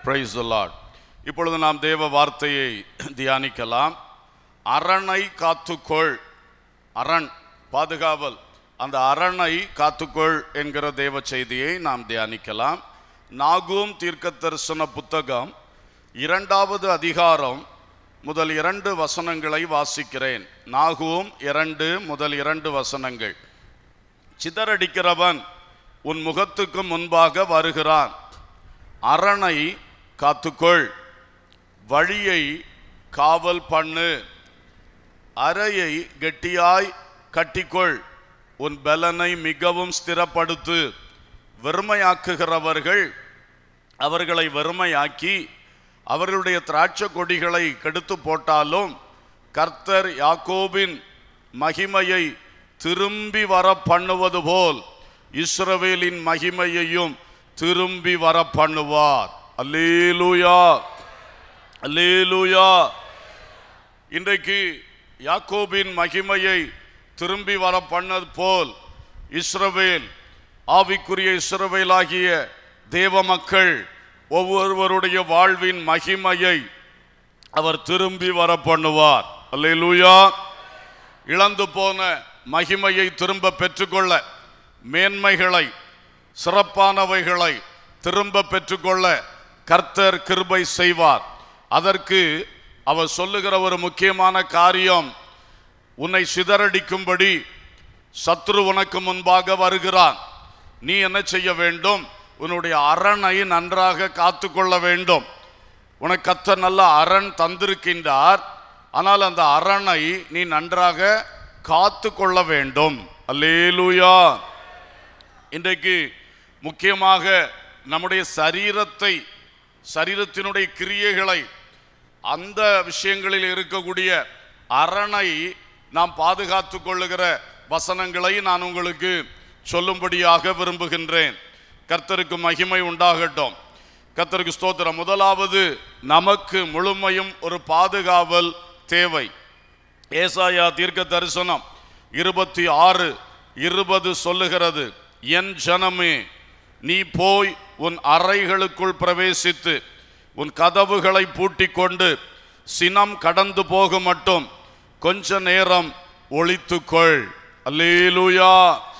Price Lord இப்பொழுது நாம் தேவ வார்த்தையை தியானிக்கலாம் அரணை காத்துக்கொள் அரண் பாதுகாவல் அந்த அரணை காத்துக்கொள் என்கிற தேவ செய்தியை நாம் தியானிக்கலாம் நாகூம் தீர்க்க தரிசன புத்தகம் இரண்டாவது அதிகாரம் முதல் இரண்டு வசனங்களை வாசிக்கிறேன் நாகூம் இரண்டு முதல் இரண்டு வசனங்கள் சிதறடிக்கிறவன் உன் முகத்துக்கு முன்பாக வருகிறான் அரணை காத்துக்கொள் வழியை காவல் பண்ணு அறையை கெட்டியாய் கட்டிக்கொள் உன் பலனை மிகவும் ஸ்திரப்படுத்து வெறுமையாக்குகிறவர்கள் அவர்களை வெறுமையாக்கி அவர்களுடைய திராட்சை கொடிகளை கெடுத்து போட்டாலும் கர்த்தர் யாக்கோபின் மகிமையை திரும்பி வர பண்ணுவது போல் இஸ்ரவேலின் மகிமையையும் திரும்பி வர பண்ணுவார் அல்லேலூயா அல்லேலூயா இன்றைக்கு யாக்கோபின் மகிமையை திரும்பி வர பண்ணது போல் இஸ்ரவேல் ஆவிக்குரிய இஸ்ரவேலாகிய தேவ மக்கள் ஒவ்வொருவருடைய வாழ்வின் மகிமையை அவர் திரும்பி வர பண்ணுவார் அல்லேலூயா இழந்து போன மகிமையை திரும்ப பெற்றுக்கொள்ள மேன்மைகளை சிறப்பானவைகளை திரும்ப பெற்றுக்கொள்ள கர்த்தர் கிருபை செய்வார் அதற்கு அவர் சொல்லுகிற ஒரு முக்கியமான காரியம் உன்னை சிதறடிக்கும்படி சத்ரு உனக்கு முன்பாக வருகிறான் நீ என்ன செய்ய வேண்டும் உன்னுடைய அரணை நன்றாக காத்து கொள்ள வேண்டும் உனக்கு கத்த நல்ல அரண் தந்திருக்கின்றார் ஆனால் அந்த அரணை நீ நன்றாக காத்து கொள்ள வேண்டும் அல்லேலூயா இன்றைக்கு முக்கியமாக நம்முடைய சரீரத்தை சரீரத்தினுடைய கிரியைகளை அந்த விஷயங்களில் இருக்கக்கூடிய அரணை நாம் பாதுகாத்து கொள்ளுகிற வசனங்களை நான் உங்களுக்கு சொல்லும்படியாக விரும்புகின்றேன் கர்த்தருக்கு மகிமை உண்டாகட்டும் கர்த்தருக்கு ஸ்தோத்திரம் முதலாவது நமக்கு முழுமையும் ஒரு பாதுகாவல் தேவை ஏசாயா தீர்க்க தரிசனம் இருபத்தி ஆறு இருபது சொல்லுகிறது என் ஜனமே நீ போய் உன் அறைகளுக்குள் பிரவேசித்து உன் கதவுகளை பூட்டிக் கொண்டு சினம் கடந்து போக மட்டும் கொஞ்ச நேரம் ஒளித்துக்கொள் அல்லேலூயா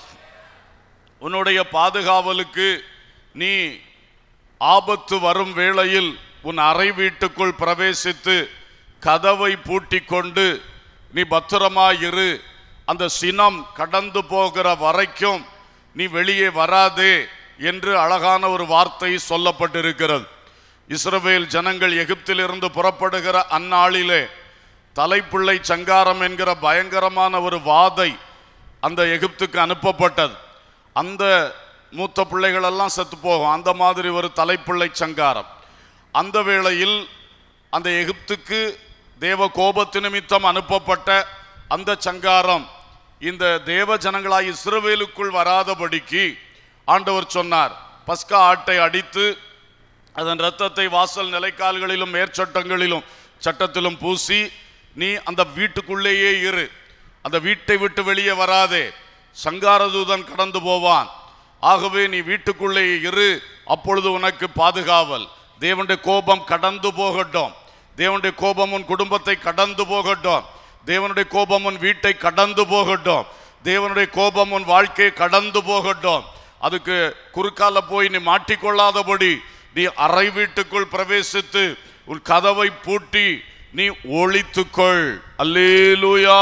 உன்னுடைய பாதுகாவலுக்கு நீ ஆபத்து வரும் வேளையில் உன் அறை வீட்டுக்குள் பிரவேசித்து கதவை பூட்டிக் கொண்டு நீ பத்திரமாயிரு அந்த சினம் கடந்து போகிற வரைக்கும் நீ வெளியே வராதே என்று அழகான ஒரு வார்த்தை சொல்லப்பட்டிருக்கிறது இஸ்ரவேல் ஜனங்கள் எகிப்திலிருந்து புறப்படுகிற அந்நாளிலே தலைப்பிள்ளை சங்காரம் என்கிற பயங்கரமான ஒரு வாதை அந்த எகிப்துக்கு அனுப்பப்பட்டது அந்த மூத்த பிள்ளைகளெல்லாம் செத்து போகும் அந்த மாதிரி ஒரு தலைப்பிள்ளை சங்காரம் அந்த வேளையில் அந்த எகிப்துக்கு தேவ கோபத்து நிமித்தம் அனுப்பப்பட்ட அந்த சங்காரம் இந்த தேவ ஜனங்களாய் இஸ்ரவேலுக்குள் வராதபடிக்கு ஆண்டவர் சொன்னார் பஸ்கா ஆட்டை அடித்து அதன் இரத்தத்தை வாசல் நிலைக்கால்களிலும் மேற்சட்டங்களிலும் சட்டத்திலும் பூசி நீ அந்த வீட்டுக்குள்ளேயே இரு அந்த வீட்டை விட்டு வெளியே வராதே சங்காரதூதன் கடந்து போவான் ஆகவே நீ வீட்டுக்குள்ளே இரு அப்பொழுது உனக்கு பாதுகாவல் தேவனுடைய கோபம் கடந்து போகட்டும் தேவனுடைய கோபம் உன் குடும்பத்தை கடந்து போகட்டும் தேவனுடைய கோபம் உன் வீட்டை கடந்து போகட்டும் தேவனுடைய கோபம் உன் வாழ்க்கையை கடந்து போகட்டும் அதுக்கு குறுக்கால போய் நீ மாட்டிக்கொள்ளாதபடி நீ அறை வீட்டுக்குள் பிரவேசித்து உன் கதவை பூட்டி நீ ஒளித்துக்கொள் அல்லேலூயா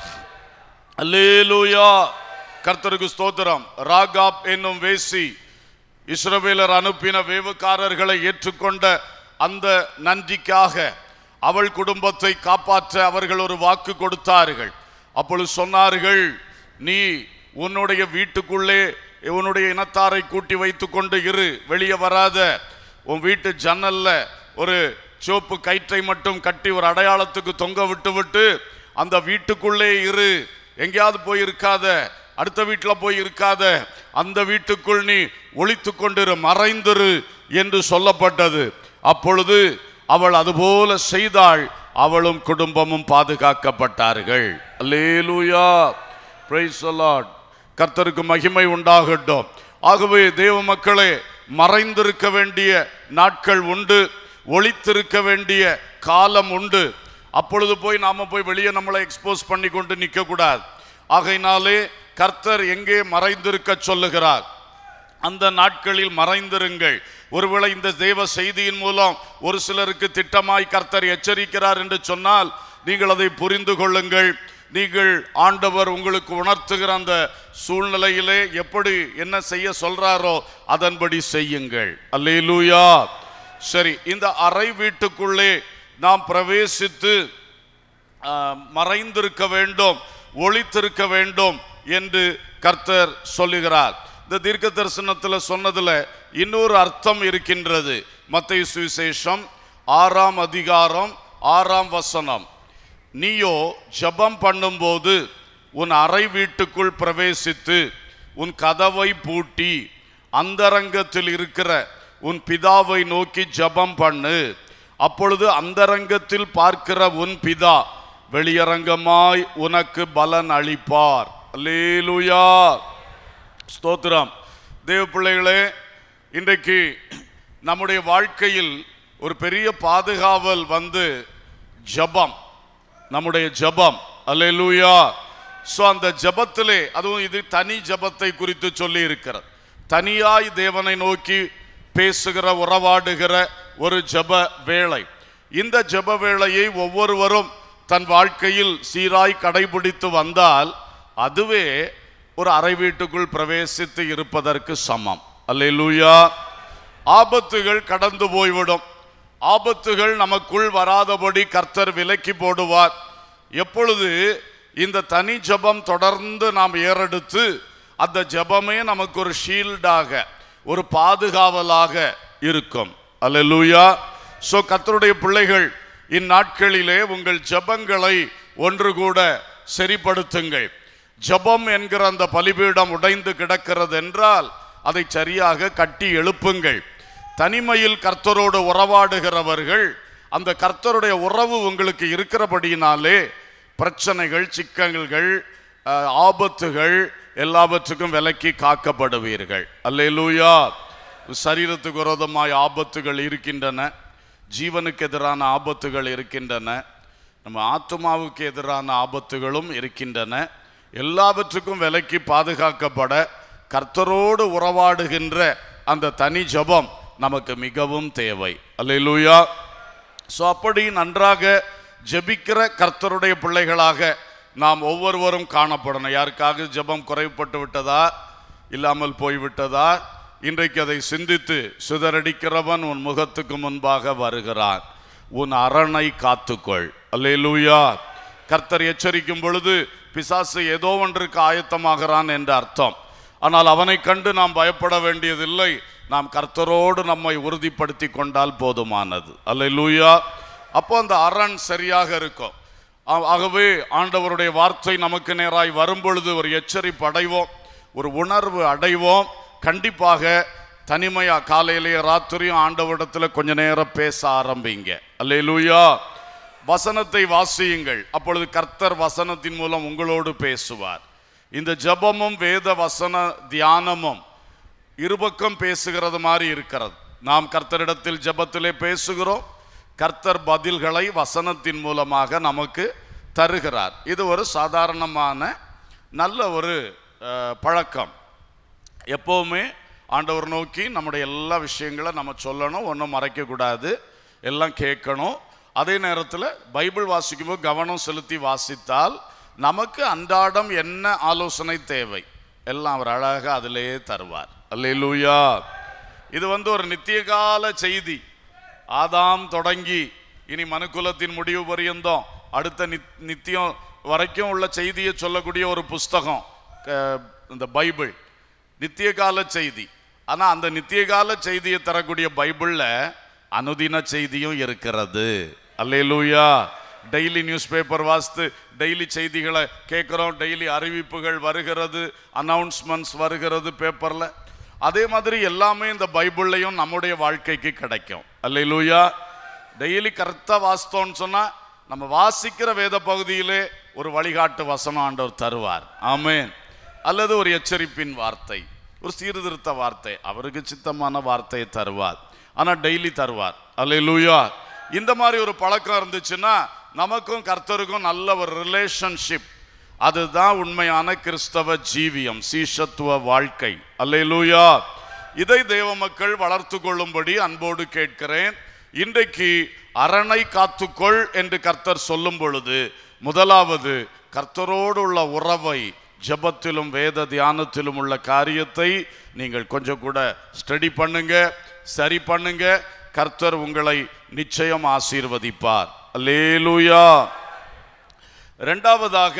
அல்லேலூயா கர்த்தருக்கு ஸ்தோத்திரம் ராகாப் என்னும் வேசி இஸ்ரவேலர் அனுப்பின வேவுக்காரர்களை ஏற்றுக்கொண்ட அந்த நன்றிக்காக அவள் குடும்பத்தை காப்பாற்ற அவர்கள் ஒரு வாக்கு கொடுத்தார்கள் அப்பொழுது சொன்னார்கள் நீ உன்னுடைய வீட்டுக்குள்ளே உன்னுடைய இனத்தாரை கூட்டி வைத்துக்கொண்டு இரு வெளியே வராத உன் வீட்டு ஜன்னல்ல ஒரு சிவப்பு கயிற்றை மட்டும் கட்டி ஒரு அடையாளத்துக்கு தொங்க விட்டு விட்டு அந்த வீட்டுக்குள்ளே இரு எங்கேயாவது போய் இருக்காத அடுத்த வீட்டில் போய் இருக்காத அந்த வீட்டுக்குள் நீ ஒளித்து கொண்டிரு மறைந்திரு என்று சொல்லப்பட்டது அப்பொழுது அவள் அதுபோல செய்தாள் அவளும் குடும்பமும் பாதுகாக்கப்பட்டார்கள் அல்லேலூயா பிரைஸ் கர்த்தருக்கு மகிமை உண்டாகட்டும் ஆகவே தேவ மக்களே மறைந்திருக்க வேண்டிய நாட்கள் உண்டு ஒளித்திருக்க வேண்டிய காலம் உண்டு அப்பொழுது போய் நாம போய் வெளியே நம்மளை எக்ஸ்போஸ் பண்ணி கொண்டு நிற்க கூடாது ஆகையினாலே கர்த்தர் எங்கே மறைந்திருக்க சொல்லுகிறார் அந்த நாட்களில் மறைந்திருங்கள் ஒருவேளை இந்த தேவ செய்தியின் மூலம் ஒரு சிலருக்கு திட்டமாய் கர்த்தர் எச்சரிக்கிறார் என்று சொன்னால் நீங்கள் அதை புரிந்து கொள்ளுங்கள் நீங்கள் ஆண்டவர் உங்களுக்கு உணர்த்துகிற அந்த சூழ்நிலையிலே எப்படி என்ன செய்ய சொல்றாரோ அதன்படி செய்யுங்கள் அல்லேலூயா சரி இந்த அறை வீட்டுக்குள்ளே நாம் பிரவேசித்து ஆ, மறைந்திருக்க வேண்டும் ஒளித்திருக்க வேண்டும் என்று கர்த்தர் சொல்லுகிறார் இந்த தீர்க்க தரிசனத்தில் சொன்னதுல இன்னொரு அர்த்தம் இருக்கின்றது மத்திய சுவிசேஷம் ஆறாம் அதிகாரம் ஆறாம் வசனம் நீயோ ஜெபம் பண்ணும்போது உன் அறை வீட்டுக்குள் பிரவேசித்து உன் கதவை பூட்டி அந்தரங்கத்தில் இருக்கிற உன் பிதாவை நோக்கி ஜெபம் பண்ணு அப்பொழுது அந்தரங்கத்தில் பார்க்கிற உன் பிதா வெளியரங்கமாய் உனக்கு பலன் அளிப்பார் அல்லேலூயா ஸ்தோத்திரம் தேவ பிள்ளைகளே இன்றைக்கு நம்முடைய வாழ்க்கையில் ஒரு பெரிய பாதுகாவல் வந்து ஜெபம் நம்முடைய ஜெபம் அல்லேலூயா ஸோ அந்த ஜெபத்திலே அதுவும் இது தனி ஜெபத்தை குறித்து சொல்லி இருக்கிறது தனியாய் தேவனை நோக்கி பேசுகிற உறவாடுகிற ஒரு ஜெப வேளை இந்த ஜெப வேளையை ஒவ்வொருவரும் தன் வாழ்க்கையில் சீராய் கடைபிடித்து வந்தால் அதுவே ஒரு அறை வீட்டுக்குள் பிரவேசித்து இருப்பதற்கு சமம் அல்லேலூயா ஆபத்துகள் கடந்து போய்விடும் ஆபத்துகள் நமக்குள் வராதபடி கர்த்தர் விலக்கி போடுவார் எப்பொழுது இந்த தனி ஜெபம் தொடர்ந்து நாம் ஏறெடுத்து அந்த ஜெபமே நமக்கு ஒரு ஷீல்டாக ஒரு பாதுகாவலாக இருக்கும் அல்லேலூயா சோ கர்த்தருடைய பிள்ளைகள் இந்நாட்களிலே உங்கள் ஜெபங்களை ஒன்று கூட சரிப்படுத்துங்கள் ஜெபம் என்கிற அந்த பலிபீடம் உடைந்து கிடக்கிறது என்றால் அதை சரியாக கட்டி எழுப்புங்கள் தனிமையில் கர்த்தரோடு உறவாடுகிறவர்கள் அந்த கர்த்தருடைய உறவு உங்களுக்கு இருக்கிறபடியினாலே பிரச்சனைகள் சிக்கல்கள் அஹ், ஆபத்துகள் எல்லாவற்றுக்கும் விலக்கி காக்கப்படுவீர்கள் அல்லேலூயா சரீரத்துக்கு விரோதமாய் ஆபத்துகள் இருக்கின்றன ஜீவனுக்கு எதிரான ஆபத்துகள் இருக்கின்றன நம்ம ஆத்மாவுக்கு எதிரான ஆபத்துகளும் இருக்கின்றன எல்லாவற்றுக்கும் விலக்கி பாதுகாக்கப்பட கர்த்தரோடு உறவாடுகின்ற அந்த தனி ஜெபம் நமக்கு மிகவும் தேவை அல்லேலூயா ஸோ அப்படி நன்றாக ஜெபிக்கிற கர்த்தருடைய பிள்ளைகளாக நாம் ஒவ்வொருவரும் காணப்படணும் யாருக்காக ஜெபம் குறைவுபட்டு விட்டதா இல்லாமல் போய்விட்டதா இன்றைக்கு அதை சிந்தித்து சிதறடிக்கிறவன் உன் முகத்துக்கு முன்பாக வருகிறான் உன் அரணை காத்துக்கொள் அல்லேலூயா கர்த்தர் எச்சரிக்கும் பொழுது பிசாசு ஏதோ ஒன்றுக்கு ஆயத்தமாகிறான் என்ற அர்த்தம் ஆனால் அவனை கண்டு நாம் பயப்பட வேண்டியதில்லை நாம் கர்த்தரோடு நம்மை உறுதிப்படுத்தி கொண்டால் போதுமானது அல்லேலூயா அப்போ அந்த அரண் சரியாக இருக்கும் ஆ- ஆகவே ஆண்டவருடைய வார்த்தை நமக்கு நேராய் வரும்பொழுது ஒரு எச்சரிப்பு அடைவோம் ஒரு உணர்வு அடைவோம் கண்டிப்பாக தனிமையா காலையிலேயே ராத்திரியும் ஆண்டவரிடத்துல கொஞ்ச நேரம் பேச ஆரம்பிங்க அல்லேலூயா வசனத்தை வாசியுங்கள் அப்பொழுது கர்த்தர் வசனத்தின் மூலம் உங்களோடு பேசுவார் இந்த ஜெபமும் வேத வசன தியானமும் இருபக்கம் பேசுகிறது மாதிரி இருக்கிறது நாம் கர்த்தரிடத்தில் ஜெபத்திலே பேசுகிறோம் கர்த்தர் பதில்களை வசனத்தின் மூலமாக நமக்கு தருகிறார் இது ஒரு சாதாரணமான நல்ல ஒரு அஹ், பழக்கம் எப்போவுமே ஆண்டவர் நோக்கி நம்முடைய எல்லா விஷயங்களை நம்ம சொல்லணும் ஒன்றும் மறைக்கக்கூடாது எல்லாம் கேட்கணும் அதே நேரத்தில் பைபிள் வாசிக்கும்போது கவனம் செலுத்தி வாசித்தால் நமக்கு அன்றாடம் என்ன ஆலோசனை தேவை எல்லாம் அவர் அழகாக அதிலேயே தருவார் அல்லேலூயா இது வந்து ஒரு நித்தியகால செய்தி ஆதாம் தொடங்கி இனி மனுக்குலத்தின் முடிவு பரியந்தம் அடுத்த நித் நித்தியம் வரைக்கும் உள்ள செய்தியை சொல்லக்கூடிய ஒரு புஸ்தகம் க- இந்த பைபிள் நித்திய கால செய்தி ஆனா அந்த நித்திய கால செய்தியை தரக்கூடிய பைபிள்ல அனுதின செய்தியும் இருக்கிறது அல்லேலூயா டெய்லி நியூஸ் பேப்பர் வாசித்து டெய்லி செய்திகளை கேட்குறோம் டெய்லி அறிவிப்புகள் வருகிறது அனௌன்ஸ்மெண்ட்ஸ் வருகிறது பேப்பர்ல அதே மாதிரி எல்லாமே இந்த பைபிள்லையும் நம்முடைய வாழ்க்கைக்கு கிடைக்கும் அல்லேலூயா டெய்லி கரெக்டாக வாசித்தோம்னு சொன்னா நம்ம வாசிக்கிற வேத பகுதியிலே ஒரு வழிகாட்டு வசனம் ஆண்டவர் தருவார் ஆமென் அல்லது ஒரு எச்சரிப்பின் வார்த்தை ஒரு சீர்திருத்த வார்த்தை அவருக்கு சித்தமான வார்த்தையை தருவார் ஆனா டெய்லி தருவார் அல்லேலூயா இந்த மாதிரி ஒரு பழக்கம் இருந்துச்சுன்னா நமக்கும் கர்த்தருக்கும் நல்ல ஒரு ரிலேஷன்ஷிப் அதுதான் உண்மையான கிறிஸ்தவ ஜீவியம் சீஷத்துவ வாழ்க்கை அல்லேலூயா இதை தேவ மக்கள் வளர்த்து கொள்ளும்படி அன்போடு கேட்கிறேன் இன்றைக்கு அரணை காத்துக்கொள் என்று கர்த்தர் சொல்லும் பொழுது முதலாவது கர்த்தரோடு உள்ள உறவை ஜெபத்திலும் வேத தியானத்திலும் உள்ள காரியத்தை நீங்கள் கொஞ்சம் கூட ஸ்டடி பண்ணுங்க சரி பண்ணுங்க கர்த்தர் உங்களை நிச்சயம் ஆசீர்வதிப்பார் அல்லேலூயா இரண்டாவதாக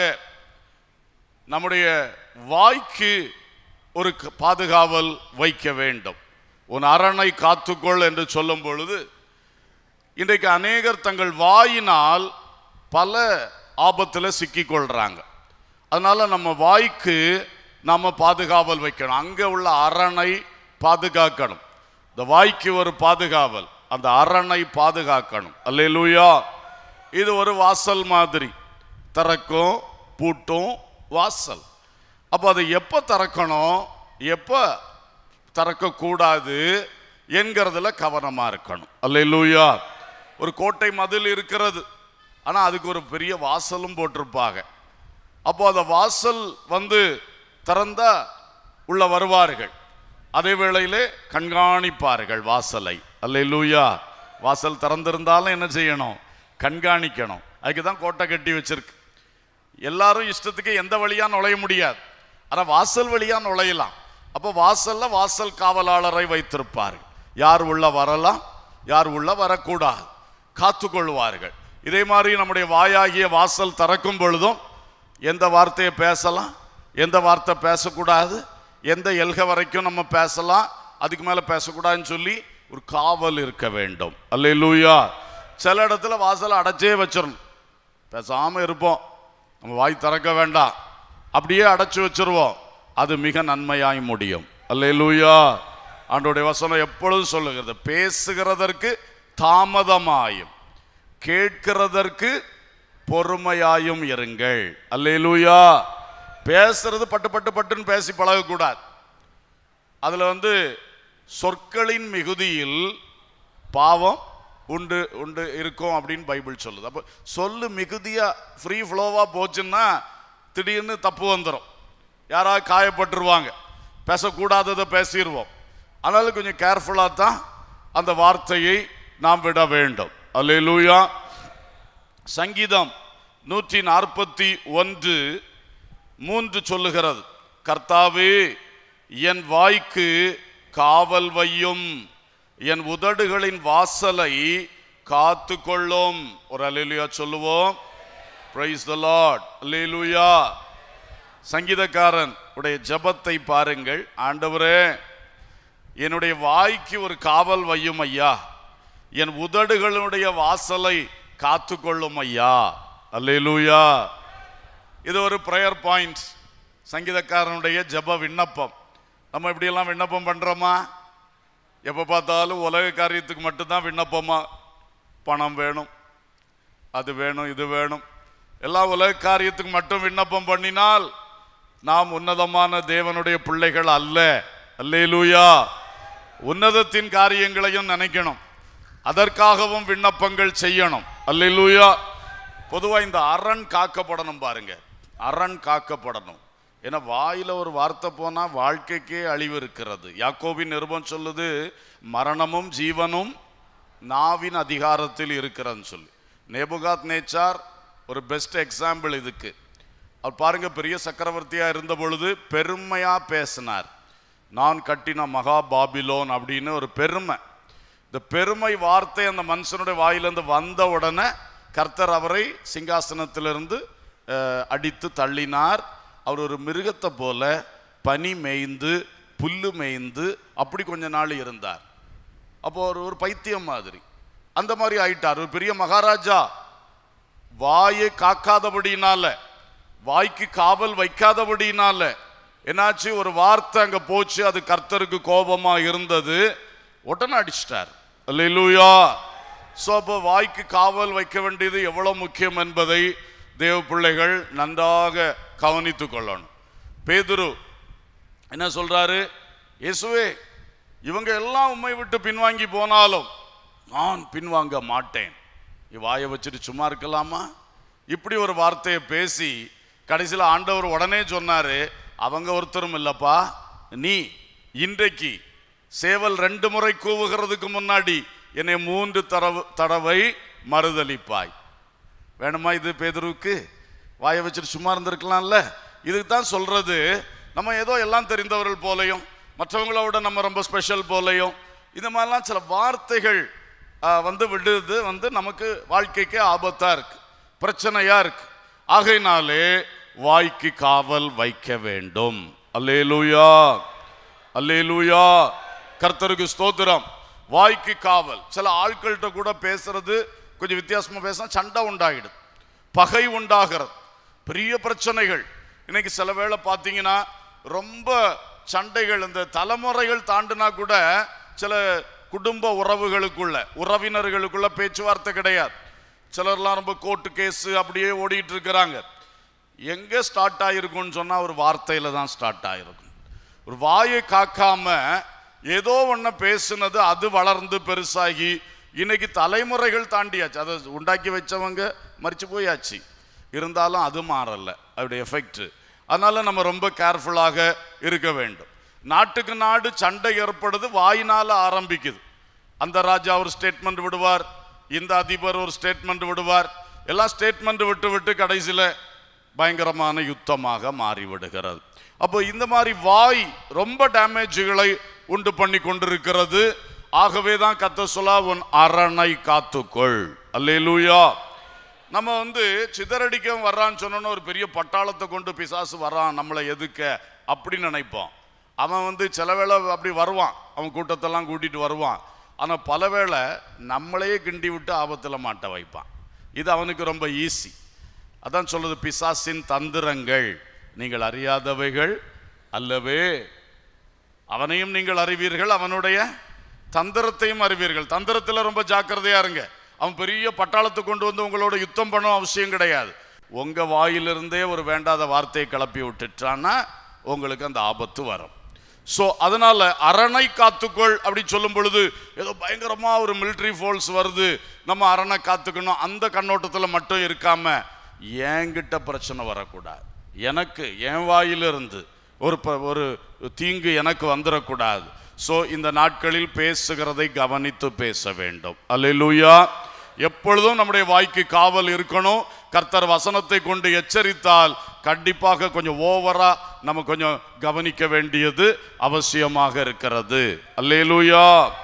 நம்முடைய வாய்க்கு ஒரு க- பாதுகாவல் வைக்க வேண்டும் உன் அரணை காத்துக்கொள் என்று சொல்லும் பொழுது இன்றைக்கு அநேகர் தங்கள் வாயினால் பல ஆபத்தில் சிக்கிக்கொள்றாங்க அதனால நம்ம வாய்க்கு நம்ம பாதுகாவல் வைக்கணும் அங்கே உள்ள அரணை பாதுகாக்கணும் இந்த வாய்க்கு ஒரு பாதுகாவல் அந்த அரணை பாதுகாக்கணும் அல்லேலூயா இது ஒரு வாசல் மாதிரி திறக்கும் பூட்டும் வாசல் அப்போ அதை எப்போ திறக்கணும் எப்போ திறக்கக்கூடாது என்கிறதுல கவனமா இருக்கணும் அல்லேலூயா ஒரு கோட்டை மதில் இருக்கிறது ஆனா அதுக்கு ஒரு பெரிய வாசலும் போட்டிருப்பாங்க அப்போ அந்த வாசல் வந்து திறந்தா உள்ள வருவார்கள் அதே வேளையிலே கண்காணிப்பார்கள் வாசலை அல்லேலூயா வாசல் திறந்திருந்தாலும் என்ன செய்யணும் கண்காணிக்கணும் அதுக்கு தான் கோட்டை கட்டி வச்சிருக்கு எல்லாரும் இஷ்டத்துக்கு எந்த வழியா நுழைய முடியாது ஆனா வாசல் வழியா நுழையலாம் அப்போ வாசல்ல வாசல் காவலாளரை வைத்திருப்பார்கள் யார் உள்ள வரலாம் யார் உள்ள வரக்கூடாது காத்துக்கொள்வார்கள் இதே மாதிரி நம்முடைய வாயாகிய வாசல் திறக்கும் பொழுதும் எந்த வார்த்தையை பேசலாம் எந்த வார்த்தை பேசக்கூடாது எந்த எல்க வரைக்கும் நம்ம பேசலாம் அதுக்கு மேல பேசக்கூடாதுன்னு சொல்லி ஒரு காவல் இருக்க வேண்டும் அல்லேலூயா சில இடத்துல வாசலை அடைச்சே வச்சிடணும் பேசாம இருப்போம் நம்ம வாய் திறக்க வேண்டாம் அப்படியே அடைச்சு வச்சிருவோம் அது மிக நன்மையாய் முடியும் அல்லேலூயா ஆண்டோடைய வசனம் எப்பொழுதும் சொல்லுகிறது பேசுகிறதற்கு தாமதமாயும் கேட்கிறதற்கு பொறுமையாயும் இருங்கள் அல்லேலூயா பேசுறது பட்டு பட்டு பட்டுன்னு பேசி பழகக்கூடாது அதுல வந்து சொற்களின் மிகுதியில் பாவம் உண்டு உண்டு இருக்கும் அப்படின்னு பைபிள் சொல்லுது அப்போ சொல்லு மிகுதியா ஃப்ரீ ஃப்ளோவா போச்சுன்னா திடீர்னு தப்பு வந்துடும் யாராவது காயப்பட்டுருவாங்க பேசக்கூடாததை பேசிடுவோம் அதனால கொஞ்சம் கேர்ஃபுல்லாக தான் அந்த வார்த்தையை நாம் விட வேண்டும் அல்லேலூயா சங்கீதம் நூற்றி நாற்பத்தி ஒன்று மூன்று சொல்லுகிறது கர்த்தாவே என் வாய்க்கு காவல் வையும் என் உதடுகளின் வாசலை காத்து கொள்ளும் ஒரு அல்லேலூயா சொல்லுவோம் பிரைஸ் த லார்ட் அல்லேலூயா சங்கீதக்காரன் உடைய ஜெபத்தை பாருங்கள் ஆண்டவரே என்னுடைய வாய்க்கு ஒரு காவல் வையும் ஐயா என் உதடுகளுடைய வாசலை காத்து கொள்ளும் ஐயா அல்லேலூயா இது ஒரு ப்ரேயர் பாயிண்ட் சங்கீதக்காரனுடைய ஜெப விண்ணப்பம் நம்ம இப்படியெல்லாம் விண்ணப்பம் பண்றோமா எப்போ பார்த்தாலும் உலக காரியத்துக்கு மட்டும்தான் விண்ணப்பமா பணம் வேணும் அது வேணும் இது வேணும் எல்லா உலக காரியத்துக்கு மட்டும் விண்ணப்பம் பண்ணினால் நாம் உன்னதமான தேவனுடைய பிள்ளைகள் அல்ல அல்லேலூயா உன்னதத்தின் காரியங்களையும் நினைக்கணும் அதற்காகவும் விண்ணப்பங்கள் செய்யணும் அல்லேலூயா பொதுவா இந்த அரண் காக்கப்படணும் பாருங்க அரண் காக்கப்படணும் ஏன்னா வாயில ஒரு வார்த்தை போனா வாழ்க்கைக்கே அழிவு இருக்கிறது யாக்கோபின் நிருபம் சொல்லுது மரணமும் ஜீவனும் நாவின் அதிகாரத்தில் இருக்கிறதுன்னு சொல்லி நேபுகாத் நேச்சார் ஒரு பெஸ்ட் எக்ஸாம்பிள் இதுக்கு அவர் பாருங்க பெரிய சக்கரவர்த்தியா இருந்த பொழுது பெருமையா பேசினார் நான் கட்டின மகா பாபிலோன் அப்படின்னு ஒரு பெருமை இந்த பெருமை வார்த்தை அந்த மனுஷனுடைய வாயிலிருந்து வந்த உடனே கர்த்தர் அவரை சிங்காசனத்திலிருந்து அஹ், அடித்து தள்ளினார் அவர் ஒரு மிருகத்தை போல பனி மேய்ந்து புல்லு மேய்ந்து அப்படி கொஞ்ச நாள் இருந்தார் அப்போ ஒரு ஒரு பைத்தியம் மாதிரி அந்த மாதிரி ஆயிட்டார் ஒரு பெரிய மகாராஜா வாயை காக்காதபடினால வாய்க்கு காவல் வைக்காதபடினால என்னாச்சு ஒரு வார்த்தை அங்க போச்சு அது கர்த்தருக்கு கோபமா இருந்தது உடனே அடிச்சிட்டார் அல்லேலூயா ஸோ அப்போ வாய்க்கு காவல் வைக்க வேண்டியது எவ்வளவு முக்கியம் என்பதை தேவ பிள்ளைகள் நன்றாக கவனித்துக் கொள்ளணும் பேதுரு என்ன சொல்றாரு இயேசுவே இவங்க எல்லாம் உம்மை விட்டு பின்வாங்கி போனாலும் நான் பின்வாங்க மாட்டேன் நீ வாயை வச்சுட்டு சும்மா இருக்கலாமா இப்படி ஒரு வார்த்தையை பேசி கடைசியில் ஆண்டவர் உடனே சொன்னாரு அவங்க ஒருத்தரும் இல்லப்பா நீ இன்றைக்கு சேவல் ரெண்டு முறை கூவுகிறதுக்கு முன்னாடி என்னை மூன்று தடவை தடவை மறுதலிப்பாய் வேணுமா இது பேதுருவுக்கு வாயை வச்சுட்டு சும்மா இருந்திருக்கலாம்ல இதுக்கு தான் சொல்றது நம்ம ஏதோ எல்லாம் தெரிந்தவர்கள் போலையும் மற்றவங்களோட நம்ம ரொம்ப ஸ்பெஷல் போலையும் இந்த மாதிரிலாம் சில வார்த்தைகள் ஆ, வந்து விடுறது வந்து நமக்கு வாழ்க்கைக்கு ஆபத்தா இருக்கு பிரச்சனையா இருக்கு ஆகையினாலே வாய்க்கு காவல் வைக்க வேண்டும் அல்லேலூயா அல்லேலூயா கர்த்தருக்கு ஸ்தோத்திரம் வாய்க்கு காவல் சில ஆட்கள்கிட்ட கூட பேசுறது கொஞ்சம் வித்தியாசமா பேசினா சண்டை உண்டாகிடும் பகை உண்டாகிறது பெரிய பிரச்சனைகள் இன்னைக்கு சில வேளை பார்த்தீங்கன்னா ரொம்ப சண்டைகள் இந்த தலைமுறைகள் தாண்டினா கூட சில குடும்ப உறவுகளுக்குள்ள உறவினர்களுக்குள்ள பேச்சுவார்த்தை கிடையாது சிலர்லாம் ரொம்ப கோர்ட்டு கேஸ் அப்படியே ஓடிட்டு இருக்கிறாங்க எங்க ஸ்டார்ட் ஆயிருக்கும்னு சொன்னா ஒரு வார்த்தையில தான் ஸ்டார்ட் ஆயிருக்கும் ஒரு வாயை காக்காம ஏதோ ஒண்ண பேசுனது அது வளர்ந்து பெருசாகி இன்னைக்கு தலைமுறைகள் தாண்டியாச்சு அதை உண்டாக்கி வச்சவங்க மறிச்சு போயாச்சு இருந்தாலும் அது மாறல அவருடைய எஃபெக்ட் அதனால நம்ம ரொம்ப கேர்ஃபுல்லாக இருக்க வேண்டும் நாட்டுக்கு நாடு சண்டை ஏற்படுது வாயினால ஆரம்பிக்குது அந்த ராஜா ஒரு ஸ்டேட்மெண்ட் விடுவார் இந்த அதிபர் ஒரு ஸ்டேட்மெண்ட் விடுவார் எல்லாம் ஸ்டேட்மெண்ட் விட்டு விட்டு கடைசியில பயங்கரமான யுத்தமாக மாறிவிடுகிறது அப்போ இந்த மாதிரி வாய் ரொம்ப டேமேஜுகளை உண்டு பண்ணி கொண்டிருக்கிறது ஆகவே தான் கத்த சொல்லா உன் அரணை காத்துக்கொள் அல்லேலூயா நம்ம வந்து சிதறடிக்க வர்றான்னு சொன்னோன்னு ஒரு பெரிய பட்டாளத்தை கொண்டு பிசாசு வர்றான் நம்மளை எதுக்க அப்படி நினைப்போம் அவன் வந்து சில வேளை அப்படி வருவான் அவன் கூட்டத்தெல்லாம் கூட்டிட்டு வருவான் ஆனால் பல வேளை நம்மளையே கிண்டி விட்டு ஆபத்தில் மாட்ட வைப்பான் இது அவனுக்கு ரொம்ப ஈஸி அதான் சொல்லுது பிசாசின் தந்திரங்கள் நீங்கள் அறியாதவைகள் அல்லவே அவனையும் நீங்கள் அறிவீர்கள் அவனுடைய தந்திரத்தையும் அறிவீர்கள் தந்திரத்தில் ரொம்ப ஜாக்கிரதையா இருங்க அவன் பெரிய பட்டாளத்தை கொண்டு வந்து உங்களோட யுத்தம் பண்ண அவசியம் கிடையாது உங்க வாயிலிருந்தே ஒரு வேண்டாத வார்த்தையை கிளப்பி விட்டுட்டான்னா உங்களுக்கு அந்த ஆபத்து வரும் ஸோ அதனால அரணை காத்துக்கொள் அப்படி சொல்லும் பொழுது ஏதோ பயங்கரமா ஒரு military ஃபோர்ஸ் வருது நம்ம அரணை காத்துக்கணும் அந்த கண்ணோட்டத்தில் மட்டும் இருக்காம என்கிட்ட பிரச்சனை வரக்கூடாது எனக்கு என் வாயிலிருந்து ஒரு ப- ஒரு தீங்கு எனக்கு வந்துடக்கூடாது ஸோ இந்த நாட்களில் பேசுகிறதை கவனித்து பேச வேண்டும் அல்லேலூயா எப்பொழுதும் நம்முடைய வாய்க்கு காவல் இருக்கணும் கர்த்தர் வசனத்தை கொண்டு எச்சரித்தால் கண்டிப்பாக கொஞ்சம் ஓவரா நம்ம கொஞ்சம் கவனிக்க வேண்டியது அவசியமாக இருக்கிறது அல்லேலூயா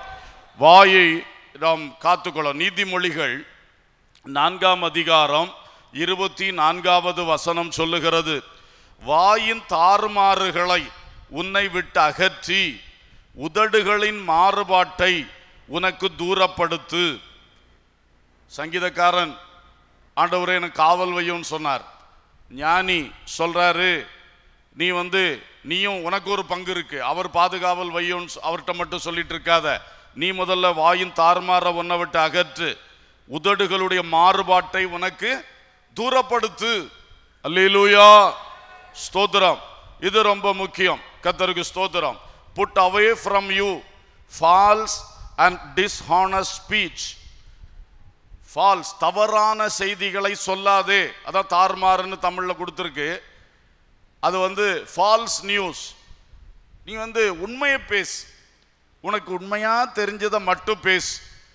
வாயை நாம் காத்துக்கொள்ள நீதிமொழிகள் நான்காம் அதிகாரம் இருபத்தி நான்காவது வசனம் சொல்லுகிறது வாயின் தாறுமாறுகளை உன்னை விட்டு அகற்றி உதடுகளின் மாறுபாட்டை உனக்கு தூரப்படுத்து சங்கீதக்காரன் ஆண்டவரே எனக்கு காவல் வையும்னு சொன்னார் ஞானி சொல்றாரு நீ வந்து நீயும் உனக்கு ஒரு பங்கு இருக்கு அவர் பாதுகாவல் வையும்னு சொ- அவர்கிட்ட மட்டும் சொல்லிட்டு இருக்காத நீ முதல்ல வாயின் தாறுமாற உன்னை விட்டு அகற்று உதடுகளுடைய மாறுபாட்டை உனக்கு தூரப்படுத்து அல்லேலூயா ஸ்தோத்திரம் இது ரொம்ப முக்கியம் கத்தருக்கு ஸ்தோத்திரம் put away from you false and dishonest speech false தவறான செய்திகளை சொல்லாதே அதான் தாறுமாறுன்னு தமிழ்ல கொடுத்துருக்கு அது வந்து ஃபால்ஸ் நியூஸ் நீ வந்து உண்மையை பேசு உனக்கு உண்மையா தெரிஞ்சதை மட்டும் பேசு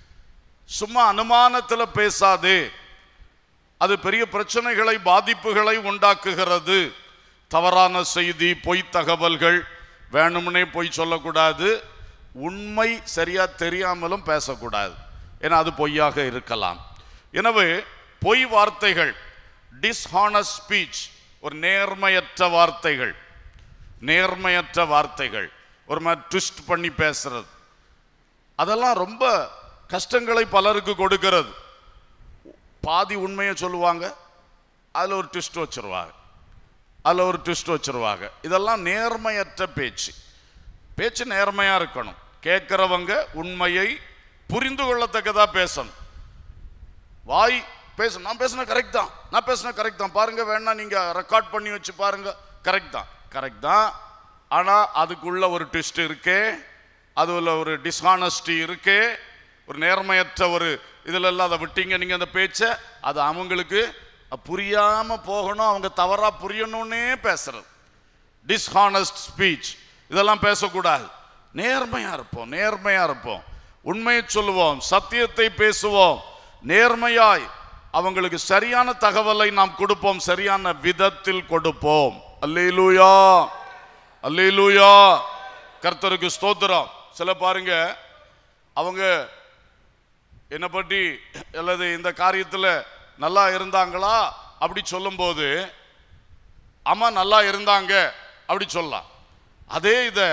சும்மா அனுமானத்துல பேசாதே அது பெரிய பிரச்சனைகளை பாதிப்புகளை உண்டாக்குகிறது தவறான செய்தி பொய் தகவல்கள் வேணும்னே பொய் சொல்லக்கூடாது உண்மை சரியா தெரியாமலும் பேசக்கூடாது ஏன்னா அது பொய்யாக இருக்கலாம் எனவே பொய் வார்த்தைகள் டிஸ்ஹானஸ்ட் ஸ்பீச் ஒரு நேர்மையற்ற வார்த்தைகள் நேர்மையற்ற வார்த்தைகள் ஒரு மாதிரி ட்விஸ்ட் பண்ணி பேசுறது அதெல்லாம் ரொம்ப கஷ்டங்களை பலருக்கு கொடுக்கிறது பாதி உண்மையை சொல்லுவாங்க அதில் ஒரு ட்விஸ்ட் வச்சிருவாங்க அதில் ஒரு ட்விஸ்ட் வச்சிருவாங்க இதெல்லாம் நேர்மையற்ற பேச்சு பேச்சு நேர்மையாக இருக்கணும் கேட்குறவங்க உண்மையை புரிந்து கொள்ளத்தக்கதா பேசணும் வாய் பேச நான் பேசின கரெக்ட் தான் நான் பேசின கரெக்ட் தான் பாருங்க வேணா நீங்க ரெக்கார்ட் பண்ணி வச்சு பாருங்க கரெக்ட் தான் கரெக்ட் தான் ஆனா அதுக்குள்ள ஒரு ட்விஸ்ட் இருக்கே அதுல ஒரு டிஸ்ஹானஸ்டி இருக்கே ஒரு நேர்மையற்ற ஒரு இதுல எல்லாம் அதை விட்டீங்க நீங்க அந்த பேச்சை அது அவங்களுக்கு புரியாம போகணும் அவங்க தவறா புரியணும்னே பேசுறது டிஸ்ஹானஸ்ட் ஸ்பீச் இதெல்லாம் பேசக்கூடாது நேர்மையா இருப்போம் நேர்மையா இருப்போம் உண்மையை சொல்லுவோம் சத்தியத்தை பேசுவோம் நேர்மையாய் அவங்களுக்கு சரியான தகவலை நாம் கொடுப்போம் சரியான விதத்தில் கொடுப்போம் அல்லேலூயா அல்லேலூயா கர்த்தருக்கு ஸ்தோத்திரம் சில பாருங்க அவங்க என்னை பற்றி அல்லது இந்த காரியத்தில் நல்லா இருந்தாங்களா அப்படி சொல்லும்போது அம்மா நல்லா இருந்தாங்க அப்படி சொல்லலாம் அதே இதை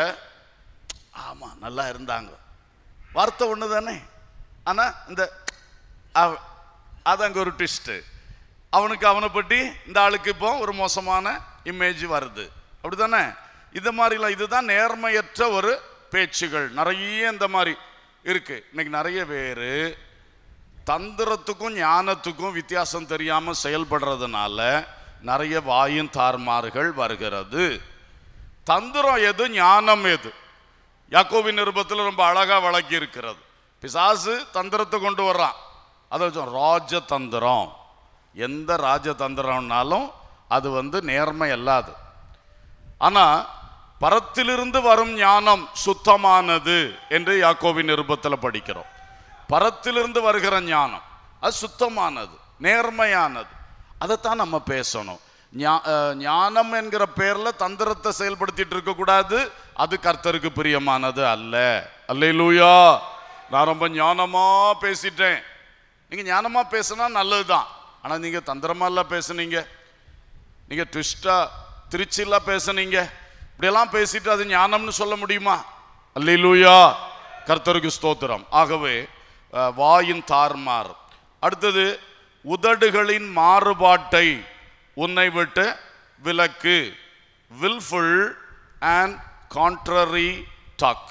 ஆமா நல்லா இருந்தாங்க வார்த்தை ஒன்று தானே ஆனா இந்த அவ- அது அங்க ஒரு ட்விஸ்ட் அவனுக்கு அவனை பற்றி இந்த ஆளுக்கு இப்போ ஒரு மோசமான இமேஜ் வருது அப்படிதானே இது மாதிரிலாம் இதுதான் நேர்மையற்ற ஒரு பேச்சுகள் நிறைய இந்த மாதிரி இருக்கு இன்னைக்கு நிறைய பேர் தந்திரத்துக்கும் ஞானத்துக்கும் வித்தியாசம் தெரியாம செயல்படுறதுனால நிறைய வாயின் தார்மார்கள் வருகிறது தந்திரம் எது ஞானம் எது யாக்கோபின் நிருபத்தில் ரொம்ப அழகா வழங்கி இருக்கிறது பிசாசு தந்திரத்தை கொண்டு வர்றான் அதை வச்சோம் ராஜதந்திரம் எந்த ராஜதந்திரம்னாலும் அது வந்து நேர்மை அல்லாது ஆனா பரத்திலிருந்து வரும் ஞானம் சுத்தமானது என்று யாக்கோபின் நிருபத்தில் படிக்கிறோம் பரத்திலிருந்து வருகிற ஞானம் அது சுத்தமானது நேர்மையானது அதைத்தான் நம்ம பேசணும் ஞா- அஹ், ஞானம் என்கிற பேர்ல தந்திரத்தை செயல்படுத்திட்டு இருக்க கூடாது அது கர்த்தருக்கு பிரியமானது அல்ல அல்லேலூயா நான் ரொம்ப ஞானமா பேசிட்டேன் நீங்க ஞானமா பேசினா நல்லதுதான் ஆனா நீங்க தந்திரமா இல்ல பேசுனீங்க நீங்க ட்விஸ்டா திருச்சிலாம் பேசுனீங்க இப்படியெல்லாம் பேசிட்டு அது ஞானம்னு சொல்ல முடியுமா அல்லேலூயா கர்த்தருக்கு ஸ்தோத்திரம் ஆகவே அஹ், வாயின் தார்மார் அடுத்தது உதடுகளின் மாறுபாட்டை உன்னை விட்டு விலக்கு வில்ஃபுல் அண்ட் கான்ட்ரரி டாக்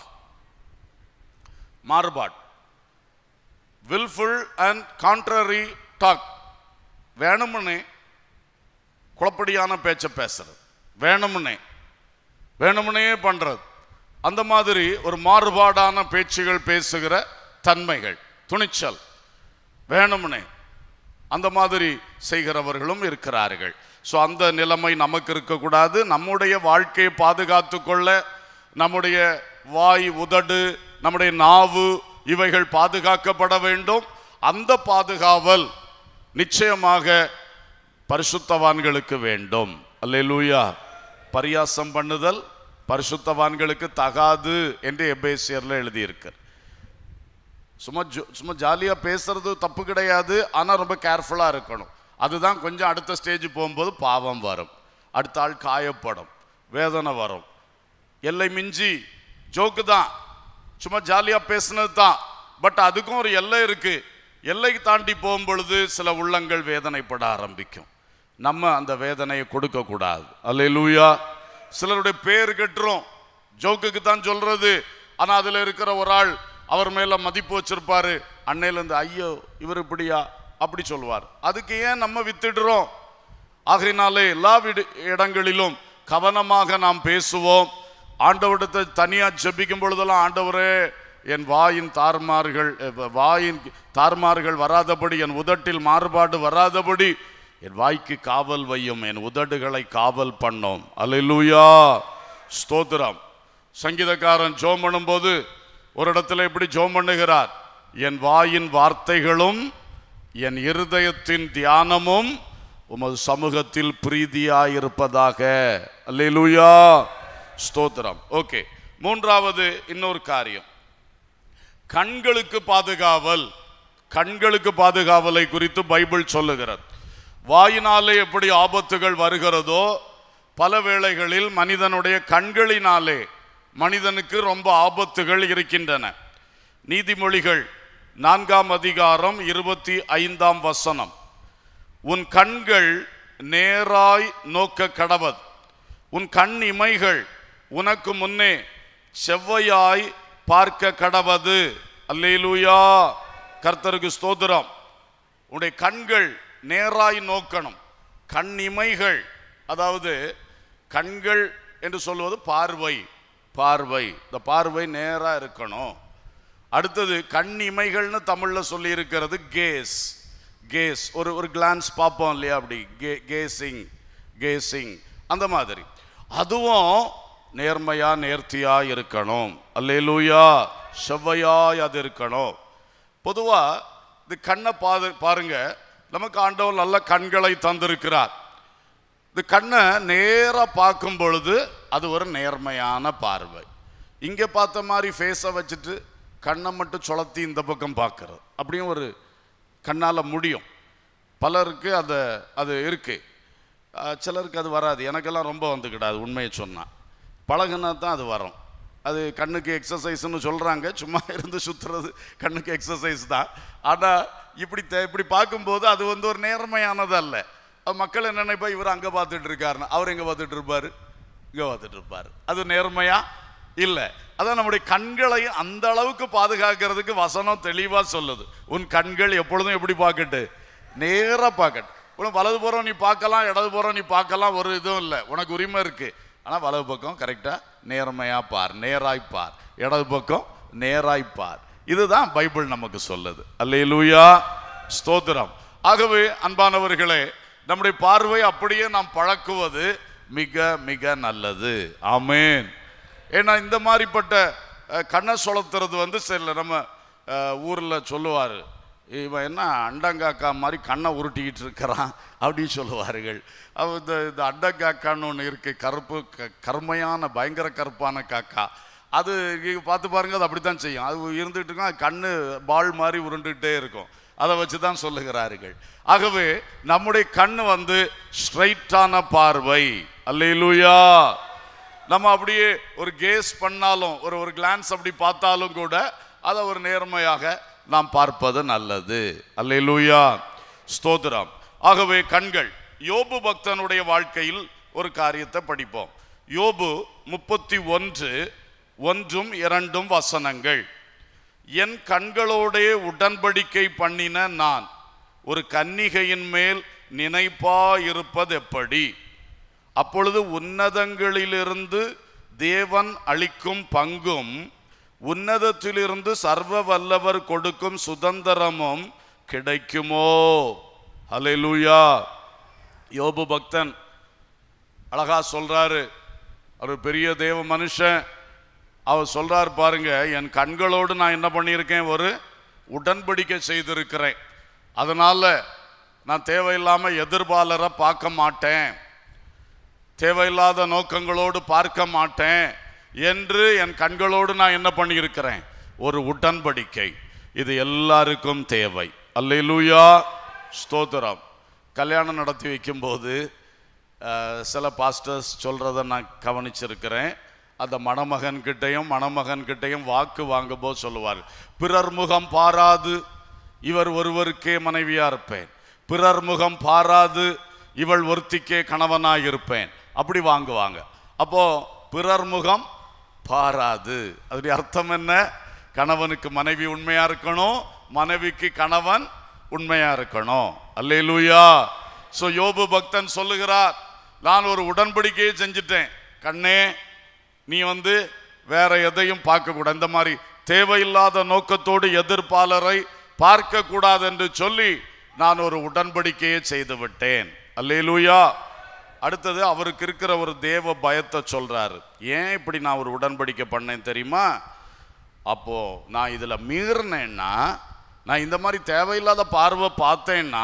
மாறுபாடு வில்ஃபுல் அண்ட் கான்ட்ரரி டாக் வேணும்னே குழப்படியான பேச்சை பேசுறது வேணும்னே வேணும்னே பண்றது அந்த மாதிரி ஒரு மாறுபாடான பேச்சுகள் பேசுகிற தன்மைகள் துணிச்சல் வேணும்னே அந்த மாதிரி செய்கிறவர்களும் இருக்கிறார்கள் ஸோ அந்த நிலைமை நமக்கு இருக்கக்கூடாது நம்முடைய வாழ்க்கையை பாதுகாத்து கொள்ள நம்முடைய வாய் உதடு நம்முடைய நாவு இவைகள் பாதுகாக்கப்பட வேண்டும் அந்த பாதுகாவல் நிச்சயமாக பரிசுத்தவான்களுக்கு வேண்டும் அல்லேலூயா பரியாசம் பண்ணுதல் பரிசுத்தவான்களுக்கு தகாது என்று எபேசியர்ல எழுதியிருக்கு சும்மா ஜோ- சும்மா ஜாலியா பேசுறது தப்பு கிடையாது ஆனா ரொம்ப கேர்ஃபுல்லா இருக்கணும் அதுதான் கொஞ்சம் அடுத்த ஸ்டேஜ் போகும்போது பாவம் வரும் அடுத்த ஆள் காயப்படும் வேதனை வரும் எல்லை மிஞ்சி ஜோக்கு தான் சும்மா ஜாலியா பேசுனது தான் பட் அதுக்கும் ஒரு எல்லை இருக்கு எல்லைக்கு தாண்டி போகும் பொழுது சில உள்ளங்கள் வேதனைப்பட ஆரம்பிக்கும் நம்ம அந்த வேதனையை கொடுக்க கூடாது அல்லேலூயா சிலருடைய பேர் கெட்டுரும் ஜோக்குக்கு தான் சொல்றது ஆனா அதுல இருக்கிற ஒரு ஆள் அவர் மேல மதிப்பு வச்சிருப்பாரு அன்னையில இருந்து ஐயோ இவர் இப்படியா அப்படி சொல்லுவார் அதுக்கு ஏன் நம்ம வித்துடுறோம் ஆகையினாலே எல்லா விடு- இடங்களிலும் கவனமாக நாம் பேசுவோம் ஆண்டவரிடத்தை தனியா ஜெபிக்கும் பொழுதெல்லாம் ஆண்டவரே என் வாயின் தார்மார்கள் அஹ், வாயின் தார்மார்கள் வராதபடி என் உதட்டில் மாறுபாடு வராதபடி என் வாய்க்கு காவல் வையும் என் உதடுகளை காவல் பண்ணோம் அல்லேலூயா ஸ்தோத்திரம் சங்கீதக்காரன் ஜோம் பண்ணும்போது ஒரு இடத்துல இப்படி ஜோம் பண்ணுகிறார் என் வாயின் வார்த்தைகளும் என் இருதயத்தின் தியானமும் உமது சமூகத்தில் பிரீதியாயிருப்பதாக அல்லேலூயா ஸ்தோத்திரம் ஓகே மூன்றாவது இன்னொரு காரியம் கண்களுக்கு பாதுகாவல் கண்களுக்கு பாதுகாவலை குறித்து பைபிள் சொல்லுகிறது வாயினாலே எப்படி ஆபத்துகள் வருகிறதோ பல வேளைகளில் மனிதனுடைய கண்களினாலே மனிதனுக்கு ரொம்ப ஆபத்துகள் இருக்கின்றன நீதிமொழிகள் நான்காம் அதிகாரம் இருபத்தி ஐந்தாம் வசனம் உன் கண்கள் நேராய் நோக்க கடவது உன் கண் இமைகள் உனக்கு முன்னே செவ்வையாய் பார்க்க கடவது அல்லேலூயா கர்த்தருக்கு ஸ்தோத்திரம் உன்னுடைய கண்கள் நேராய் நோக்கணும் கண் இமைகள் அதாவது கண்கள் என்று சொல்வது பார்வை பார்வை இந்த பார்வை நேரா இருக்கணும் அடுத்தது கண் இமைகள்னு தமிழ்ல சொல்லி இருக்கிறது கேஸ் கேஸ் ஒரு ஒரு கிளான்ஸ் பார்ப்போம் இல்லையா அப்படி கே கேசிங் கேசிங் அந்த மாதிரி அதுவும் நேர்மையா நேர்த்தியா இருக்கணும் அல்லேலூயா செவ்வையாய் அது இருக்கணும் பொதுவா இது கண்ணை பாது பாருங்க நமக்கு ஆண்டவர் நல்ல கண்களை தந்திருக்கிறார் இது கண்ணை நேரா பார்க்கும் பொழுது அது ஒரு நேர்மையான பார்வை இங்க பார்த்த மாதிரி ஃபேஸை வச்சுட்டு கண்ணை மட்டும் சுளத்தி இந்த பக்கம் பார்க்கறது அப்படியும் ஒரு கண்ணால முடியும் பலருக்கு அந்த அது இருக்கு அஹ் சிலருக்கு அது வராது எனக்கெல்லாம் ரொம்ப வந்துக்கிடாது உண்மையை சொன்னா பழகுனா தான் அது வரும் அது கண்ணுக்கு எக்ஸசைஸ்னு சொல்றாங்க சும்மா இருந்து சுத்துறது கண்ணுக்கு எக்ஸசைஸ் தான் ஆனா இப்படி தே- இப்படி பார்க்கும்போது அது வந்து ஒரு நேர்மையானது அல்ல அது மக்கள் என்ன நினைப்பா இவர் அங்க பார்த்துட்டு இருக்காருன்னு அவர் எங்க பார்த்துட்டு இருப்பாரு இங்க பார்த்துட்டு இருப்பாரு அது நேர்மையா இல்ல அதான் நம்முடைய கண்களை அந்த அளவுக்கு பாதுகாக்கிறதுக்கு வசனம் தெளிவா சொல்லுது உன் கண்கள் எப்பொழுதும் எப்படி பார்க்கட்டு நேரா பார்க்கட்டு உனக்கு வலது புறம் நீ பார்க்கலாம் இடது புறம் நீ பார்க்கலாம் ஒரு இதுவும் இல்லை உனக்கு உரிமை இருக்கு ஆனா வலது பக்கம் கரெக்டா நேர்மையா பார் நேராய் பார் இடது பக்கம் நேராய் பார் இதுதான் பைபிள் நமக்கு சொல்லுது அல்லேலூயா ஸ்தோத்திரம் ஆகவே அன்பானவர்களே நம்முடைய பார்வை அப்படியே நாம் பழக்குவது மிக மிக நல்லது ஆமென் ஏன்னா இந்த மாதிரிப்பட்ட அஹ், கண்ணை சுளத்துறது வந்து சரி நம்ம அஹ், ஊர்ல சொல்லுவார் இவன் என்ன அண்டங்காக்கா மாதிரி கண்ணை உருட்டிக்கிட்டு இருக்கிறான் அப்படின்னு சொல்லுவார்கள் அவ இந்த இந்த அண்டங்காக்கான்னு ஒன்று இருக்கு கருப்பு க- கருமையான பயங்கர கருப்பான காக்கா அது நீங்க பார்த்து பாருங்க அது அப்படித்தான் செய்யும் அது இருந்துட்டு இருக்கும் அது கண்ணு பால் மாதிரி உருண்டுகிட்டே இருக்கும் அதை வச்சு தான் சொல்லுகிறார்கள் ஆகவே நம்முடைய கண்ணு வந்து ஸ்ட்ரைட்டான பார்வை அல்லேலூயா நம்ம அப்படியே ஒரு கேஸ் பண்ணாலும் ஒரு ஒரு கிளான்ஸ் அப்படி பார்த்தாலும் கூட அதை ஒரு நேர்மையாக நாம் பார்ப்பது நல்லது அல்லேலூயா ஸ்தோத்திரம் ஆகவே கண்கள் யோபு பக்தனுடைய வாழ்க்கையில் ஒரு காரியத்தை படிப்போம் யோபு முப்பத்தி ஒன்று ஒன்றும் இரண்டும் வசனங்கள் என் கண்களோடே உடன்படிக்கை பண்ணின நான் ஒரு கன்னிகையின் மேல் நினைப்பாயிருப்பது எப்படி அப்பொழுது உன்னதங்களிலிருந்து தேவன் அளிக்கும் பங்கும் உன்னதத்திலிருந்து சர்வ வல்லவர் கொடுக்கும் சுதந்திரமும் கிடைக்குமோ ஹalleluya யோபு பக்தன் அழகா சொல்றாரு அவர் பெரிய தேவ மனுஷன் அவர் சொல்றார் பாருங்க என் கண்களோடு நான் என்ன பண்ணியிருக்கேன் ஒரு உடன்படிக்கை செய்திருக்கிறேன் அதனால நான் தேவையில்லாம எதிர்பாலரை பார்க்க மாட்டேன் தேவையில்லாத நோக்கங்களோடு பார்க்க மாட்டேன் என்று என் கண்களோடு நான் என்ன பண்ணியிருக்கிறேன் ஒரு உடன்படிக்கை இது எல்லாருக்கும் தேவை அல்லேலூயா ஸ்தோத்திரம் கல்யாணம் நடத்தி வைக்கும்போது அஹ், சில பாஸ்டர்ஸ் சொல்றத நான் கவனிச்சிருக்கிறேன் அந்த மணமகன் கிட்டையும் மணமகன் கிட்டையும் வாக்கு வாங்கும்போது சொல்லுவார் பிறர் முகம் பாராது இவர் ஒருவருக்கே மனைவியா இருப்பேன் பிறர் முகம் பாராது இவள் ஒருத்திக்கே கணவனாய் இருப்பேன் அப்படி வாங்குவாங்க அப்போ பிறர் முகம் பாராது அதனுடைய அர்த்தம் என்ன கணவனுக்கு மனைவி உண்மையா இருக்கணும் மனைவிக்கு கணவன் உண்மையா இருக்கணும் அல்லேலூயா சோ யோபு பக்தன் சொல்லுகிறார் நான் ஒரு உடன்படிக்கையை செஞ்சுட்டேன் கண்ணே நீ வந்து வேற எதையும் பார்க்க கூடாது இந்த மாதிரி தேவையில்லாத நோக்கத்தோடு எதிர்ப்பாளரை பார்க்க கூடாது என்று சொல்லி நான் ஒரு உடன்படிக்கையை செய்து விட்டேன் அல்லேலூயா அடுத்தது அவருக்கு இருக்கிற ஒரு தேவ பயத்தை சொல்றாரு ஏன் இப்படி நான் ஒரு உடன்படிக்கை பண்ணேன் தெரியுமா அப்போ நான் இதுல மீறினேன்னா நான் இந்த மாதிரி தேவையில்லாத பார்வை பார்த்தேன்னா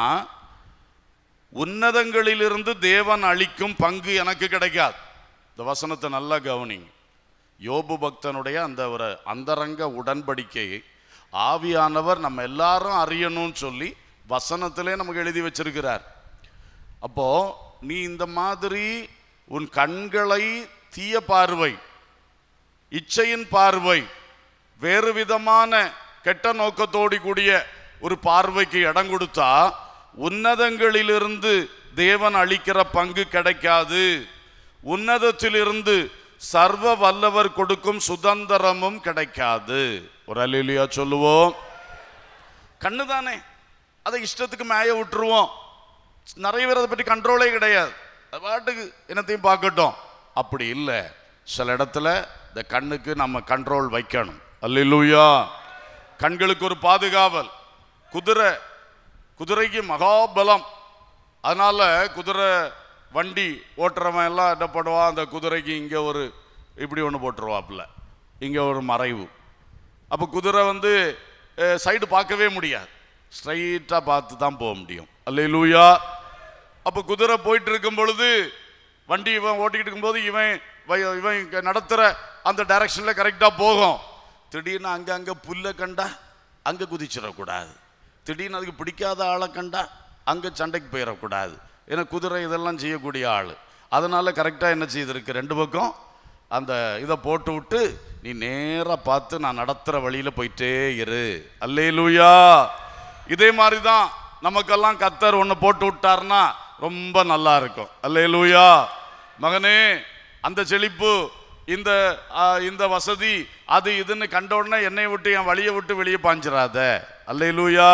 உன்னதங்களிலிருந்து தேவன் அளிக்கும் பங்கு எனக்கு கிடைக்காது இந்த வசனத்தை நல்லா கவனிங்க யோபு பக்தனுடைய அந்த ஒரு அந்தரங்க உடன்படிக்கையை ஆவியானவர் நம்ம எல்லாரும் அறியணும்னு சொல்லி வசனத்திலே நமக்கு எழுதி வச்சிருக்கிறார் அப்போ நீ இந்த மாதிரி உன் கண்களை தீய பார்வை இச்சையின் பார்வை வேறு விதமான கெட்ட நோக்கத்தோடு கூடிய ஒரு பார்வைக்கு இடம் கொடுத்தா உன்னதங்களிலிருந்து தேவன் அளிக்கிற பங்கு கிடைக்காது உன்னதத்திலிருந்து சர்வ வல்லவர் கொடுக்கும் சுதந்திரமும் கிடைக்காது ஒரு அலிலியா சொல்லுவோம் கண்ணு தானே அதை இஷ்டத்துக்கு மேய விட்டுருவோம் நிறைய பேர் அதை பற்றி கண்ட்ரோலே கிடையாது அது பாட்டுக்கு என்னத்தையும் பார்க்கட்டும் அப்படி இல்லை சில இடத்துல இந்த கண்ணுக்கு நம்ம கண்ட்ரோல் வைக்கணும் அல்லேலூயா கண்களுக்கு ஒரு பாதுகாவல் குதிரை குதிரைக்கு மகாபலம் அதனால குதிரை வண்டி ஓட்டுறவன் எல்லாம் என்ன பண்ணுவான் அந்த குதிரைக்கு இங்கே ஒரு இப்படி ஒன்று போட்டுருவாப்புல இங்கே ஒரு மறைவு அப்போ குதிரை வந்து சைடு பார்க்கவே முடியாது ஸ்ட்ரைட்டாக பார்த்து தான் போக முடியும் அல்லேலூயா அப்போ குதிரை போயிட்டு இருக்கும் பொழுது வண்டி இவன் ஓட்டிக்கிட்டு இருக்கும்போது இவன் வை- இவன் இங்க நடத்துகிற அந்த டைரக்ஷனில் கரெக்டாக போகும் திடீர்னு அங்கே அங்கே புல்லை கண்டா அங்கே குதிச்சிடக்கூடாது திடீர்னு அதுக்கு பிடிக்காத ஆளை கண்டா அங்கே சண்டைக்கு போயிடக்கூடாது ஏன்னா குதிரை இதெல்லாம் செய்யக்கூடிய ஆள் அதனால கரெக்டாக என்ன செய்திருக்கு ரெண்டு பக்கம் அந்த இதை போட்டு விட்டு நீ நேராக பார்த்து நான் நடத்துகிற வழியில் போயிட்டே இரு அல்லேலூயா இதே மாதிரி தான் நமக்கெல்லாம் கத்தர் ஒன்று போட்டு விட்டாருன்னா ரொம்ப நல்லா இருக்கும் அல்லேலூயா மகனே அந்த செழிப்பு இந்த ஆ, இந்த வசதி அது இதுன்னு கண்ட உடனே என்னை விட்டு என் வழியை விட்டு வெளியே பாஞ்சிடாத அல்லேலூயா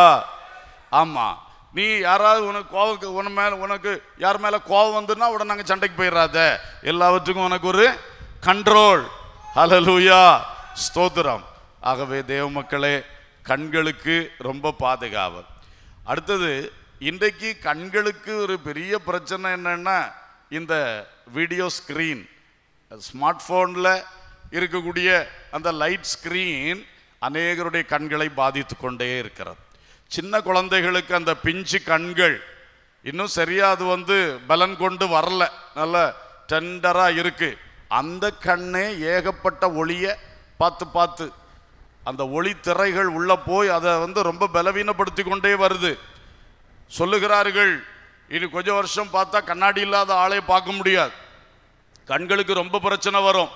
ஆமா நீ யாராவது உனக்கு கோவம் உன மேல உனக்கு யார் மேல கோவம் வந்துன்னா உடனே நாங்கள் சண்டைக்கு போயிடாத எல்லாவற்றுக்கும் உனக்கு ஒரு கண்ட்ரோல் ஹalleluya ஸ்தோத்திரம் ஆகவே தேவ மக்களே கண்களுக்கு ரொம்ப பாதுகாவல் அடுத்தது இன்றைக்கு கண்களுக்கு ஒரு பெரிய பிரச்சனை என்னன்னா இந்த வீடியோ ஸ்கிரீன் ஸ்மார்ட் ஃபோனில் இருக்கக்கூடிய அந்த லைட் ஸ்கிரீன் அநேகருடைய கண்களை பாதித்து கொண்டே இருக்கிறது சின்ன குழந்தைகளுக்கு அந்த பிஞ்சு கண்கள் இன்னும் சரியா அது வந்து பலன் கொண்டு வரல நல்ல டெண்டரா இருக்கு அந்த கண்ணே ஏகப்பட்ட ஒளியை பார்த்து பார்த்து அந்த ஒளி திரைகள் உள்ள போய் அதை வந்து ரொம்ப பலவீனப்படுத்தி கொண்டே வருது சொல்லுகிறார்கள் இனி கொஞ்சம் வருஷம் பார்த்தா கண்ணாடி இல்லாத ஆளே பார்க்க முடியாது கண்களுக்கு ரொம்ப பிரச்சனை வரும்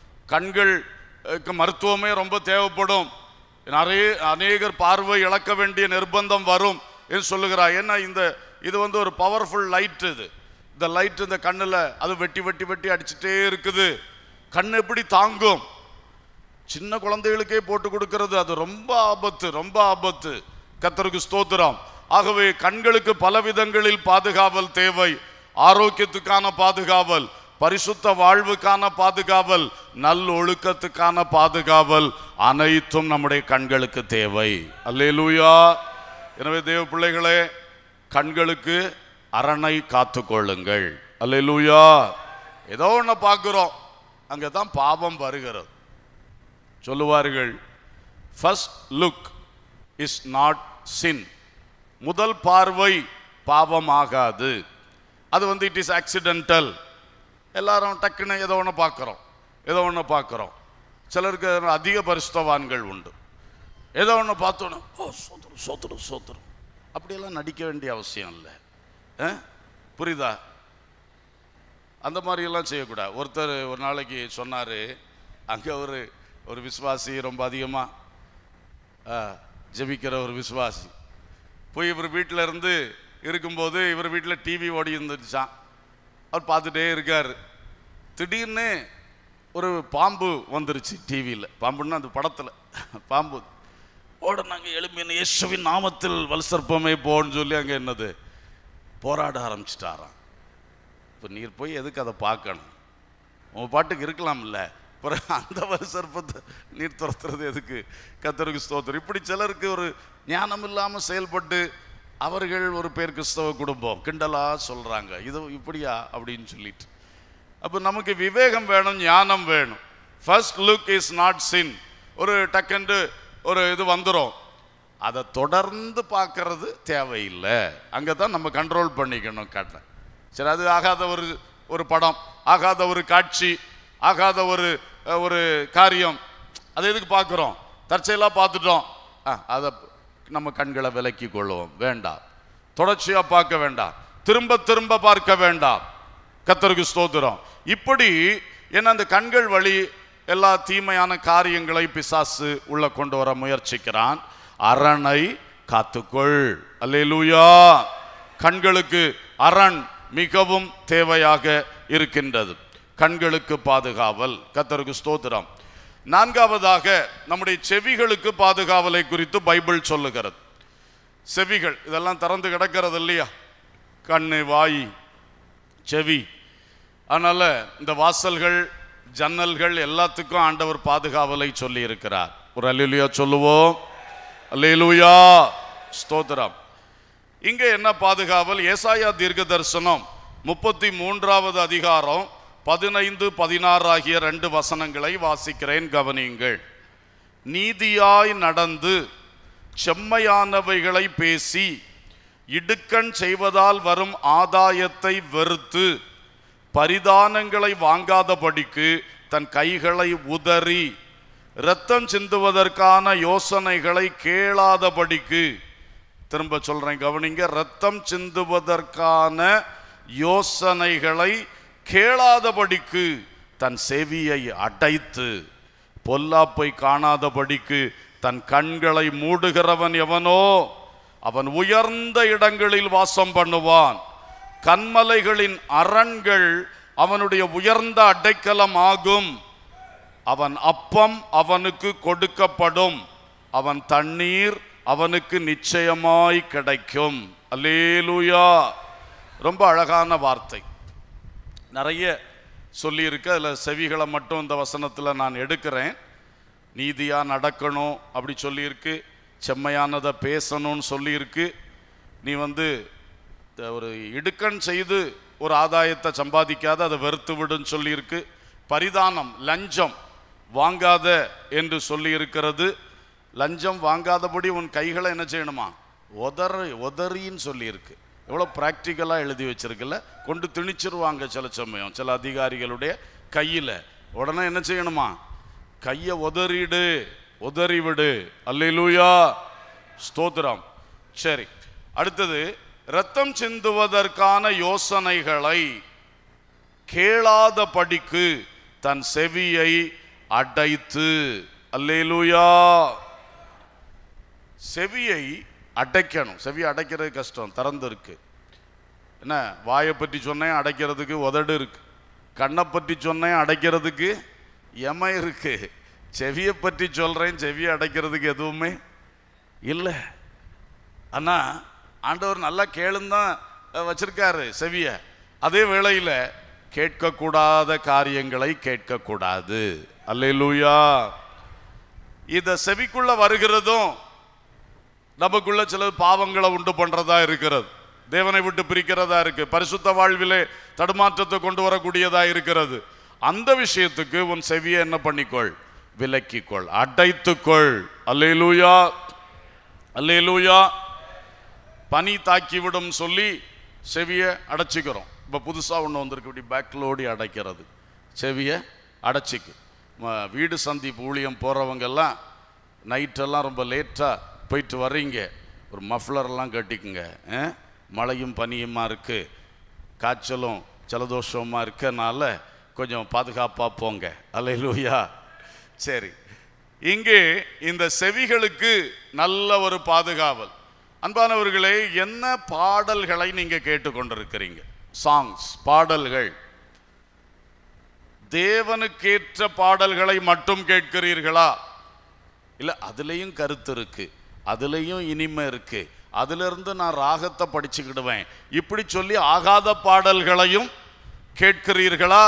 கண்களுக்கு மருத்துவமே ரொம்ப தேவைப்படும் நிறைய அநேகர் பார்வை இழக்க வேண்டிய நிர்பந்தம் வரும் என்று சொல்லுகிறார் ஏன்னா இந்த இது வந்து ஒரு பவர்ஃபுல் லைட் இது இந்த லைட் இந்த கண்ணில் அது வெட்டி வெட்டி வெட்டி அடிச்சுட்டே இருக்குது கண் எப்படி தாங்கும் சின்ன குழந்தைகளுக்கே போட்டு கொடுக்கிறது அது ரொம்ப ஆபத்து ரொம்ப ஆபத்து கத்தருக்கு ஸ்தோத்திரம் ஆகவே கண்களுக்கு பல விதங்களில் பாதுகாவல் தேவை ஆரோக்கியத்துக்கான பாதுகாவல் பரிசுத்த வாழ்வுக்கான பாதுகாவல் நல்லொழுக்கத்துக்கான பாதுகாவல் அனைத்தும் நம்முடைய கண்களுக்கு தேவை அல்லேலூயா எனவே தேவ பிள்ளைகளே கண்களுக்கு அரணை காத்துக்கொள்ளுங்கள் அல்லேலூயா ஏதோ ஒன்று பார்க்குறோம் அங்கே தான் பாவம் வருகிறது சொல்லுவார்கள் first look is not sin முதல் பார்வை பாவமாகாது அது வந்து இட் இஸ் ஆக்சிடென்டல் எல்லாரும் டக்குன்னு ஏதோ ஒன்று பார்க்குறோம் ஏதோ ஒன்று பார்க்குறோம் சிலருக்கு அதிக பரிசுத்தவான்கள் உண்டு ஏதோ ஒன்று பார்த்தோன்னே ஓ சோத்துரும் சோத்துரும் சோத்துரும் அப்படியெல்லாம் நடிக்க வேண்டிய அவசியம் இல்லை ஆ? புரியுதா அந்த மாதிரியெல்லாம் செய்யக்கூடாது ஒருத்தர் ஒரு நாளைக்கு சொன்னார் அங்கே ஒரு ஒரு விசுவாசி ரொம்ப அதிகமாக ஜெபிக்கிற ஒரு விசுவாசி போய் இவர் வீட்டில் இருந்து இருக்கும்போது இவர் வீட்டில் டிவி ஓடி இருந்துச்சான் அவர் பார்த்துட்டே இருக்கார் திடீர்னு ஒரு பாம்பு வந்துருச்சு டிவியில் பாம்புன்னா அந்த படத்தில் பாம்பு ஓட நாங்கள் எழுப்பின இயேசுவின் நாமத்தில் வல்சற்பமே போன்னு சொல்லி அங்கே என்னது போராட ஆரம்பிச்சிட்டாராம் இப்போ நீர் போய் எதுக்கு அதை பார்க்கணும் உன் பாட்டுக்கு இருக்கலாம்ல அப்புறம் அந்த வல்சற்பத்தை நீர் துரத்துறது எதுக்கு கத்தருக்கு ஸ்தோத்திரம் இப்படி சிலருக்கு ஒரு ஞானம் இல்லாமல் செயல்பட்டு அவர்கள் ஒரு பேர் கிறிஸ்தவ குடும்பம் கிண்டலா சொல்கிறாங்க இது இப்படியா அப்படின்னு சொல்லிட்டு அப்போ நமக்கு விவேகம் வேணும் ஞானம் வேணும் first look is not sin ஒரு டக்குண்டு ஒரு இது வந்துடும் அதை தொடர்ந்து பார்க்கறது தேவையில்லை அங்கே தான் நம்ம கண்ட்ரோல் பண்ணிக்கணும் காட்டேன் சரி அது ஆகாத ஒரு ஒரு படம் ஆகாத ஒரு காட்சி ஆகாத ஒரு அஹ், ஒரு காரியம் அது எதுக்கு பார்க்குறோம் தற்செயலாக பார்த்துட்டோம் ஆ அதை நம்ம கண்களை விலக்கி கொள்வோம் வேண்டாம் தொடர்ச்சியாக பார்க்க வேண்டாம் திரும்ப திரும்ப பார்க்க வேண்டாம் கத்தருக்கு ஸ்தோத்திரம் இப்படி என்ன அந்த கண்கள் வழி எல்லா தீமையான காரியங்களை பிசாசு உள்ள கொண்டு வர முயற்சிக்கிறான் அரணை காத்துக்கொள் அல்லேலூயா கண்களுக்கு அரண் மிகவும் தேவையாக இருக்கின்றது கண்களுக்கு பாதுகாவல் கத்தருக்கு ஸ்தோத்திரம் நான்காவதாக நம்முடைய செவிகளுக்கு பாதுகாவலை குறித்து பைபிள் சொல்லுகிறது செவிகள் இதெல்லாம் திறந்து கிடக்கிறது இல்லையா கண்ணு வாய் செவி அதனால இந்த வாசல்கள் ஜன்னல்கள் எல்லாத்துக்கும் ஆண்டவர் பாதுகாவலை சொல்லி இருக்கிறார் ஒரு அல்லேலூயா சொல்லுவோம் அல்லேலூயா ஸ்தோத்திரம் இங்க என்ன பாதுகாவல் ஏசாயா தீர்க்க தரிசனம் முப்பத்தி மூன்றாவது அதிகாரம் பதினைந்து பதினாறு ஆகிய ரெண்டு வசனங்களை வாசிக்கிறேன் கவனியுங்கள் நீதியாய் நடந்து செம்மையானவைகளை பேசி இடுக்கண் செய்வதால் வரும் ஆதாயத்தை வெறுத்து பரிதானங்களை வாங்காதபடிக்கு தன் கைகளை உதறி இரத்தம் சிந்துவதற்கான யோசனைகளை கேளாதபடிக்கு திரும்ப சொல்றேன் கவனிங்க ரத்தம் சிந்துவதற்கான யோசனைகளை கேளாதபடிக்கு தன் செவியை அடைத்து பொல்லாப்பை காணாதபடிக்கு தன் கண்களை மூடுகிறவன் எவனோ அவன் உயர்ந்த இடங்களில் வாசம் பண்ணுவான் கண்மலைகளின் அரண்கள் அவனுடைய உயர்ந்த அடைக்கலம் ஆகும் அவன் அப்பம் அவனுக்கு கொடுக்கப்படும் அவன் தண்ணீர் அவனுக்கு நிச்சயமாய் கிடைக்கும் அல்லேலூயா ரொம்ப அழகான வார்த்தை நிறைய சொல்லியிருக்கு அதில் செவிகளை மட்டும் இந்த வசனத்தில் நான் எடுக்கிறேன் நீதியாக நடக்கணும் அப்படி சொல்லியிருக்கு செம்மையானதை பேசணும்னு சொல்லியிருக்கு நீ வந்து த- ஒரு இடுக்கண் செய்து ஒரு ஆதாயத்தை சம்பாதிக்காத அதை வெறுத்து விடுன்னு சொல்லியிருக்கு பரிதானம் லஞ்சம் வாங்காத என்று சொல்லியிருக்கிறது லஞ்சம் வாங்காதபடி உன் கைகளை என்ன செய்யணுமா உதறு உதறின்னு சொல்லியிருக்கு எவ்வளோ ப்ராக்டிக்கலாக எழுதி வச்சிருக்குல்ல கொண்டு திணிச்சிருவாங்க சில சமயம் சில அதிகாரிகளுடைய கையில் உடனே என்ன செய்யணுமா கையை உதறிடு உதறி விடு அல்லேலூயா ஸ்தோத்திரம் சரி அடுத்தது ரத்தம் சிந்துவதற்கான யோசனைகளை கேளாத படிக்கு தன் செவியை அடைத்து அல்லேலூயா செவியை அடைக்கணும் செவியை அடைக்கிறது கஷ்டம் திறந்து இருக்கு என்ன வாயை பற்றி சொன்னேன் அடைக்கிறதுக்கு உதடு இருக்கு கண்ணை பற்றி சொன்னேன் அடைக்கிறதுக்கு எம இருக்கு செவியை பற்றி சொல்றேன் செவியை அடைக்கிறதுக்கு எதுவுமே இல்லை ஆனா ஆண்டவர் நல்லா கேளுந்தான் வச்சிருக்காரு செவிய அதே வேளையில கேட்கக்கூடாத காரியங்களை கேட்கக்கூடாது அல்லேலூயா இத செவிக்குள்ள வருகிறதும் நமக்குள்ள சில பாவங்களை உண்டு பண்றதா இருக்கிறது தேவனை விட்டு பிரிக்கிறதா இருக்கு பரிசுத்த வாழ்விலே தடுமாற்றத்தை கொண்டு வரக்கூடியதா இருக்கிறது அந்த விஷயத்துக்கு உன் செவியை என்ன பண்ணிக்கொள் விலக்கிக்கொள் அடைத்துக்கொள் அல்லேலூயா அல்லேலூயா பனி தாக்கிவிடும் சொல்லி செவியை அடைச்சிக்கிறோம் இப்போ புதுசாக ஒன்று வந்திருக்கு இப்படி பேக்லோடி அடைக்கிறது செவியை அடைச்சிக்கு ம- வீடு சந்தி ஊழியம் போகிறவங்கெல்லாம் நைட்டெல்லாம் ரொம்ப லேட்டாக போயிட்டு வர்றீங்க ஒரு மஃப்ளர்லாம் கட்டிக்குங்க ஆ? மழையும் பனியுமா இருக்குது காய்ச்சலும் ஜலதோஷமாக இருக்கனால கொஞ்சம் பாதுகாப்பாக போங்க அல்லேலூயா சரி இங்கே இந்த செவிகளுக்கு நல்ல ஒரு பாதுகாவல் அன்பானவர்களே என்ன பாடல்களை நீங்க கேட்டுக்கொண்டிருக்கிறீங்க சாங்ஸ் பாடல்கள் தேவனுக்கேற்ற பாடல்களை மட்டும் கேட்கிறீர்களா இல்ல அதுலயும் கருத்து இருக்கு அதுலயும் இனிமை இருக்கு அதுல இருந்து நான் ராகத்தை படிச்சுக்கிடுவேன் இப்படி சொல்லி ஆகாத பாடல்களையும் கேட்கிறீர்களா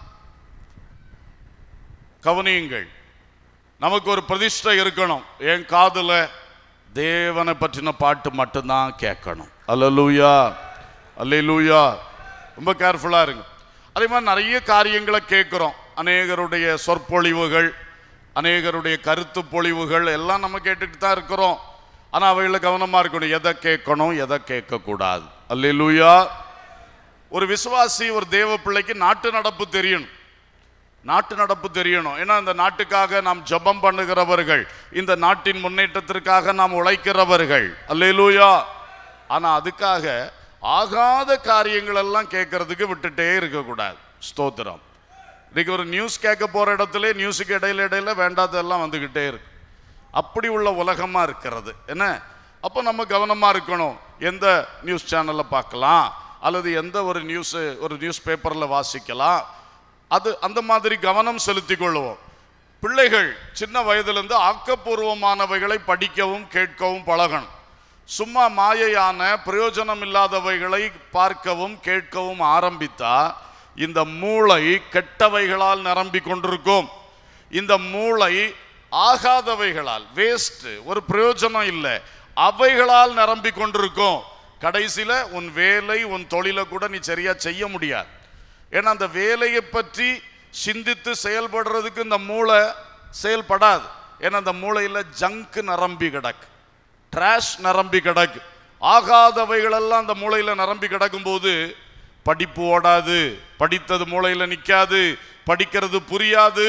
கவனியுங்கள் நமக்கு ஒரு பிரதிஷ்டை இருக்கணும் என் காதுல தேவனை பற்றின பாட்டு மட்டும்தான் கேட்கணும் அல்லேலூயா அல்லேலூயா ரொம்ப கேர்ஃபுல்லா இருங்க அதே மாதிரி நிறைய காரியங்களை கேட்குறோம் அநேகருடைய சொற்பொழிவுகள் அநேகருடைய கருத்து பொழிவுகள் எல்லாம் நம்ம கேட்டுட்டு தான் இருக்கிறோம் ஆனா அவைகளை கவனமா இருக்கணும் எதை கேட்கணும் எதை கேட்கக்கூடாது அல்லேலூயா ஒரு விசுவாசி ஒரு தேவ பிள்ளைக்கு நாட்டு நடப்பு தெரியணும் நாட்டு நடப்பு தெரியணும் ஏன்னா இந்த நாட்டுக்காக நாம் ஜெபம் பண்ணுகிறவர்கள் இந்த நாட்டின் முன்னேற்றத்திற்காக நாம் உழைக்கிறவர்கள் அல்லேலூயா ஆனா அதுக்காக ஆகாத காரியங்கள் எல்லாம் கேட்கறதுக்கு விட்டுட்டே இருக்கக்கூடாது ஸ்தோத்திரம் இன்னைக்கு ஒரு நியூஸ் கேட்க போற இடத்துல நியூஸுக்கு இடையில இடையில வேண்டாததெல்லாம் வந்துகிட்டே இருக்கு அப்படி உள்ள உலகமா இருக்கிறது என்ன அப்போ நம்ம கவனமா இருக்கணும் எந்த நியூஸ் சேனல்ல பார்க்கலாம் அல்லது எந்த ஒரு நியூஸ் ஒரு நியூஸ் பேப்பர்ல வாசிக்கலாம் அது அந்த மாதிரி கவனம் செலுத்திக் கொள்வோம் பிள்ளைகள் சின்ன வயதிலிருந்து ஆக்கப்பூர்வமானவைகளை படிக்கவும் கேட்கவும் பழகணும் சும்மா மாயையான பிரயோஜனம் இல்லாதவைகளை பார்க்கவும் கேட்கவும் ஆரம்பித்தா இந்த மூளை கெட்டவைகளால் நிரம்பிக் கொண்டிருக்கும் இந்த மூளை ஆகாதவைகளால் வேஸ்ட் ஒரு பிரயோஜனம் இல்லை அவைகளால் நிரம்பிக் கொண்டிருக்கும் கடைசியில உன் வேலை உன் தொழிலை கூட நீ சரியா செய்ய முடியாது ஏன்னா அந்த வேலையை பற்றி சிந்தித்து செயல்படுறதுக்கு இந்த மூளை செயல்படாது ஏன்னா அந்த மூளையில ஜங்க் நிரம்பி கிடக்கு ட்ராஷ் நிரம்பி கிடக்கு ஆகாதவைகளெல்லாம் அந்த மூளையில நிரம்பி கிடக்கும்போது படிப்பு ஓடாது படித்தது மூளையில நிக்காது படிக்கிறது புரியாது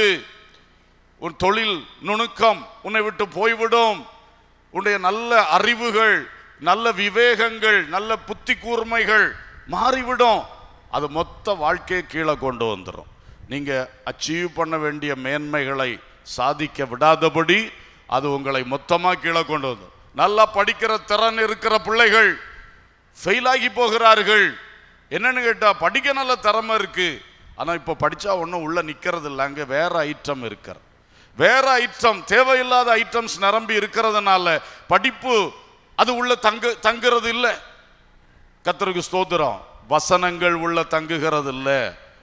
உன் தொழில் நுணுக்கம் உன்னை விட்டு போய்விடும் உன்னுடைய நல்ல அறிவுகள் நல்ல விவேகங்கள் நல்ல புத்தி கூர்மைகள் மாறிவிடும் அது மொத்த வாழ்க்கையை கீழே கொண்டு வந்துடும் நீங்க அச்சீவ் பண்ண வேண்டிய மேன்மைகளை சாதிக்க விடாதபடி அது உங்களை மொத்தமா கீழே கொண்டு வந்துடும் நல்லா படிக்கிற திறன் இருக்கிற பிள்ளைகள் ஃபெயில் ஆகி போகிறார்கள் என்னன்னு கேட்டா படிக்க நல்ல திறமை இருக்கு ஆனா இப்ப படிச்சா ஒன்றும் உள்ள நிக்கிறது இல்லை அங்க வேற ஐட்டம் இருக்கிற வேற ஐட்டம் தேவையில்லாத ஐட்டம்ஸ் நிரம்பி இருக்கிறதுனால படிப்பு அது உள்ள தங்கு தங்குறது இல்லை கத்தருக்கு ஸ்தோத்திரம் வசனங்கள் உள்ள தங்குகிறது இல்லை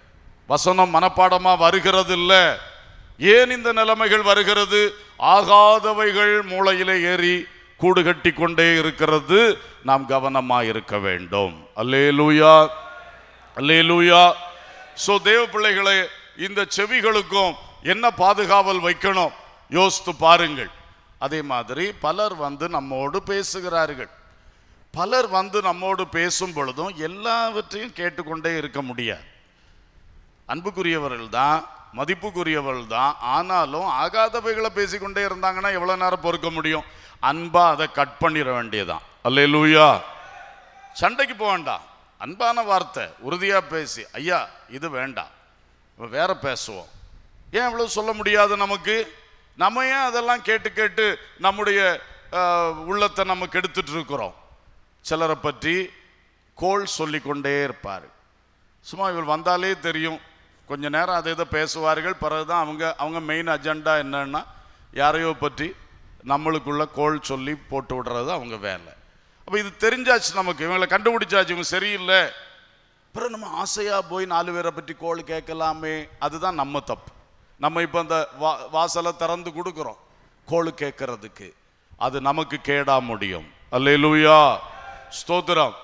வசனம் மனப்பாடமா வருகிறது இல்ல ஏன் இந்த நிலைமைகள் வருகிறது ஆகாதவைகள் மூளையிலே ஏறி கூடு கட்டி கொண்டே இருக்கிறது நாம் கவனமா இருக்க வேண்டும் அல்லேலூயா அல்லேலூயா சோ தேவ பிள்ளைகளே இந்த செவிகளுக்கும் என்ன பாதுகாவல் வைக்கணும் யோசித்து பாருங்கள் அதே மாதிரி பலர் வந்து நம்மோடு பேசுகிறார்கள் பலர் வந்து நம்மோடு பேசும் பொழுதும் எல்லாவற்றையும் கேட்டுக்கொண்டே இருக்க முடியாது அன்புக்குரியவர்கள் தான் மதிப்புக்குரியவர்கள் தான் ஆனாலும் ஆகாதவைகளை பேசிக்கொண்டே இருந்தாங்கன்னா எவ்வளோ நேரம் பொறுக்க முடியும் அன்பா அதை கட் பண்ணிட வேண்டியதான் அல்லேலூயா சண்டைக்கு போக வேண்டாம் அன்பான வார்த்தை உறுதியா பேசி ஐயா இது வேண்டாம் இப்ப வேற பேசுவோம் ஏன் இவ்வளவு சொல்ல முடியாது நமக்கு நம்ம ஏன் அதெல்லாம் கேட்டு கேட்டு நம்முடைய அஹ், உள்ளத்தை நம்ம கெடுத்துட்டு இருக்கிறோம் சிலரை பற்றி கோள் சொல்லிக்கொண்டே இருப்பார் சும்மா இவர் வந்தாலே தெரியும் கொஞ்ச நேரம் அதை இதை பேசுவார்கள் பிறகுதான் அவங்க அவங்க மெயின் அஜெண்டா என்னன்னா யாரையோ பற்றி நம்மளுக்குள்ள கோள் சொல்லி போட்டு விடுறது அவங்க வேலை அப்போ இது தெரிஞ்சாச்சு நமக்கு இவங்களை கண்டுபிடிச்சாச்சு இவங்க சரியில்லை அப்புறம் நம்ம ஆசையா போய் நாலு பேரை பற்றி கோள் கேட்கலாமே அதுதான் நம்ம தப்பு நம்ம இப்போ அந்த வா வாசலை திறந்து கொடுக்குறோம் கோள் கேட்கறதுக்கு அது நமக்கு கேடா முடியும் அல்லேலூயா ஸ்தோத்திரம்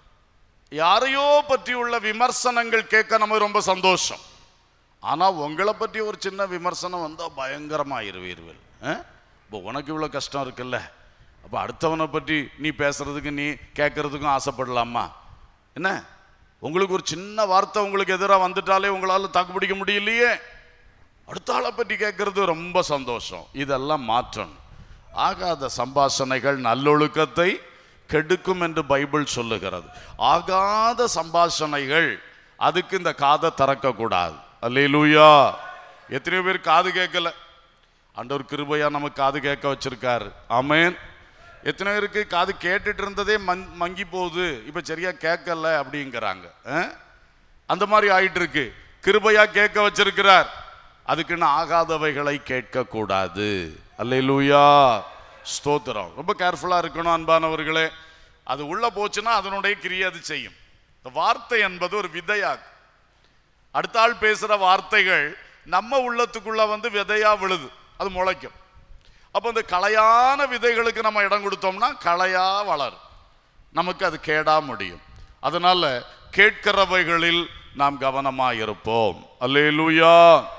யாரையோ பற்றி உள்ள விமர்சனங்கள் கேட்க நமக்கு ரொம்ப சந்தோஷம் ஆனா உங்களை பற்றி ஒரு சின்ன விமர்சனம் வந்தா பயங்கரமாயிருவீர்கள் இப்போ உனக்கு இவ்வளோ கஷ்டம் இருக்குல்ல அப்போ அடுத்தவனை பற்றி நீ பேசுறதுக்கு நீ கேட்கறதுக்கும் ஆசைப்படலாமா என்ன உங்களுக்கு ஒரு சின்ன வார்த்தை உங்களுக்கு எதிராக வந்துட்டாலே உங்களால் தாக்கு பிடிக்க முடியலையே அடுத்த ஆளை பற்றி கேட்கறது ரொம்ப சந்தோஷம் இதெல்லாம் மாற்றணும் ஆகாத சம்பாஷணைகள் நல்லொழுக்கத்தை கெடுக்கும் என்று பைபிள் சொல்லுகிறது ஆகாத சம்பாஷணைகள் அதுக்கு இந்த காதை திறக்கக்கூடாது அல்லேலூயா எத்தனையோ பேர் காது கேட்கல ஆண்டவர் கிருபையா நமக்கு காது கேட்க வச்சிருக்காரு ஆமென் எத்தனை பேருக்கு காது கேட்டுட்டு இருந்ததே மங் மங்கி போகுது இப்போ சரியா கேட்கல அப்படிங்கிறாங்க ஆ? அந்த மாதிரி ஆயிட்டு இருக்கு கிருபையா கேட்க வச்சிருக்கிறார் அதுக்குன்னு ஆகாதவைகளை கேட்கக்கூடாது அல்லேலூயா ஸ்தோத்திரம் ரொம்ப கேர்ஃபுல்லா இருக்கணும் அன்பானவர்களே அது உள்ள போச்சுன்னா அதனுடைய கிரியை அது செய்யும் இந்த வார்த்தை என்பது ஒரு விதையாகும் அடுத்த ஆள் பேசுற வார்த்தைகள் நம்ம உள்ளத்துக்குள்ள வந்து விதையா விழுது அது முளைக்கும் அப்போ இந்த களையான விதைகளுக்கு நம்ம இடம் கொடுத்தோம்னா களையா வளரும் நமக்கு அது கேடா முடியும் அதனால கேட்கிறவைகளில் நாம் கவனமா இருப்போம் அல்லேலூயா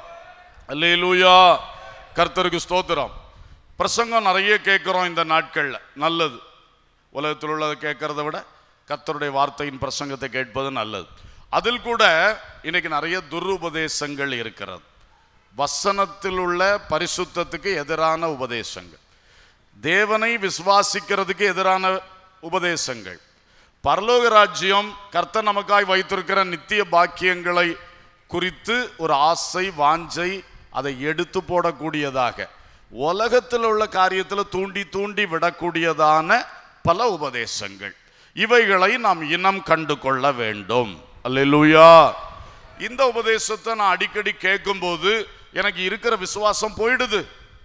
அல்லேலூயா கர்த்தருக்கு ஸ்தோத்திரம் பிரசங்கம் நிறைய கேட்குறோம் இந்த நாட்கள்ல நல்லது உலகத்தில் உள்ளதை கேட்கறத விட கர்த்தருடைய வார்த்தையின் பிரசங்கத்தை கேட்பது நல்லது அதில் கூட இன்னைக்கு நிறைய துருபதேசங்கள் இருக்கிறது வசனத்தில் உள்ள பரிசுத்தத்துக்கு எதிரான உபதேசங்கள் தேவனை விசுவாசிக்கிறதுக்கு எதிரான உபதேசங்கள் பரலோக ராஜ்யம் கர்த்தர் நமக்காய் வைத்திருக்கிற நித்திய பாக்கியங்களை குறித்து ஒரு ஆசை வாஞ்சை அதை எடுத்து போடக்கூடியதாக உலகத்தில் உள்ள காரியத்தில் தூண்டி தூண்டி விடக்கூடியதான பல உபதேசங்கள் இவைகளை நாம் இனம் கண்டு கொள்ள வேண்டும் அல்லேலூயா இந்த உபதேசத்தை நான் அடிக்கடி கேட்கும்போது எனக்கு இருக்கிற விசுவாசம் போயிடுது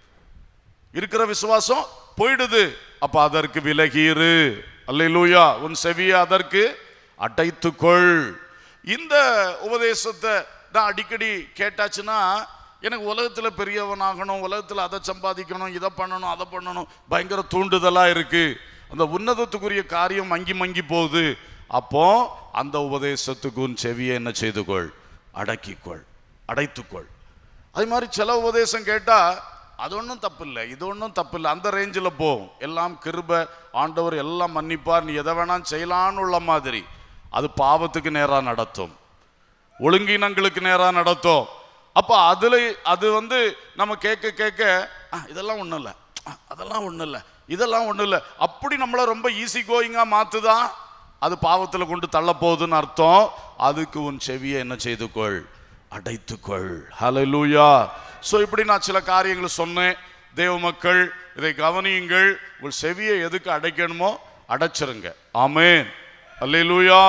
இருக்கிற விசுவாசம் போயிடுது அப்ப அதற்கு விலகிரு அல்லேலூயா உன் செவியை அதற்கு அடைத்துக்கொள் இந்த உபதேசத்தை நான் அடிக்கடி கேட்டாச்சுன்னா எனக்கு உலகத்தில் பெரியவனாகணும் உலகத்தில் அதை சம்பாதிக்கணும் இதை பண்ணணும் அதை பண்ணணும் பயங்கர தூண்டுதலாக இருக்கு அந்த உன்னதத்துக்குரிய காரியம் மங்கி மங்கி போகுது அப்போ அந்த உபதேசத்துக்கு உன் செவியை என்ன செய்துகொள் அடக்கிக்கொள் அடைத்துக்கொள் அது மாதிரி சில உபதேசம் கேட்டா அது ஒன்றும் தப்பு இல்லை இது ஒன்றும் தப்பு இல்லை அந்த ரேஞ்சில் போகும் எல்லாம் கிருப ஆண்டவர் எல்லாம் மன்னிப்பார் நீ எதை வேணாம் செய்யலான்னு உள்ள மாதிரி அது பாவத்துக்கு நேராக நடத்தும் ஒழுங்கினங்களுக்கு நேராக நடத்தும் அப்போ அதில் அது வந்து நம்ம கேட்க கேட்க "ஆ, இதெல்லாம் ஒன்றும் இல்லை ஆ, அதெல்லாம் ஒன்றும் இல்லை இதெல்லாம் ஒன்றும் இல்லை அப்படி நம்மளை ரொம்ப ஈஸி கோயிங்காக மாற்றுதா அது பாவத்தில் கொண்டு தள்ள போகுதுன்னு அர்த்தம் அதுக்கு உன் செவியை என்ன செய்துக்கொள் அடைத்துக்கொள் ஹalleluya ஸோ இப்படி நான் சில காரியங்களை சொன்னேன் தேவ மக்கள் இதை கவனியுங்கள் உங்கள் செவியை எதுக்கு அடைக்கணுமோ அடைச்சிருங்க ஆமென் அல்லேலூயா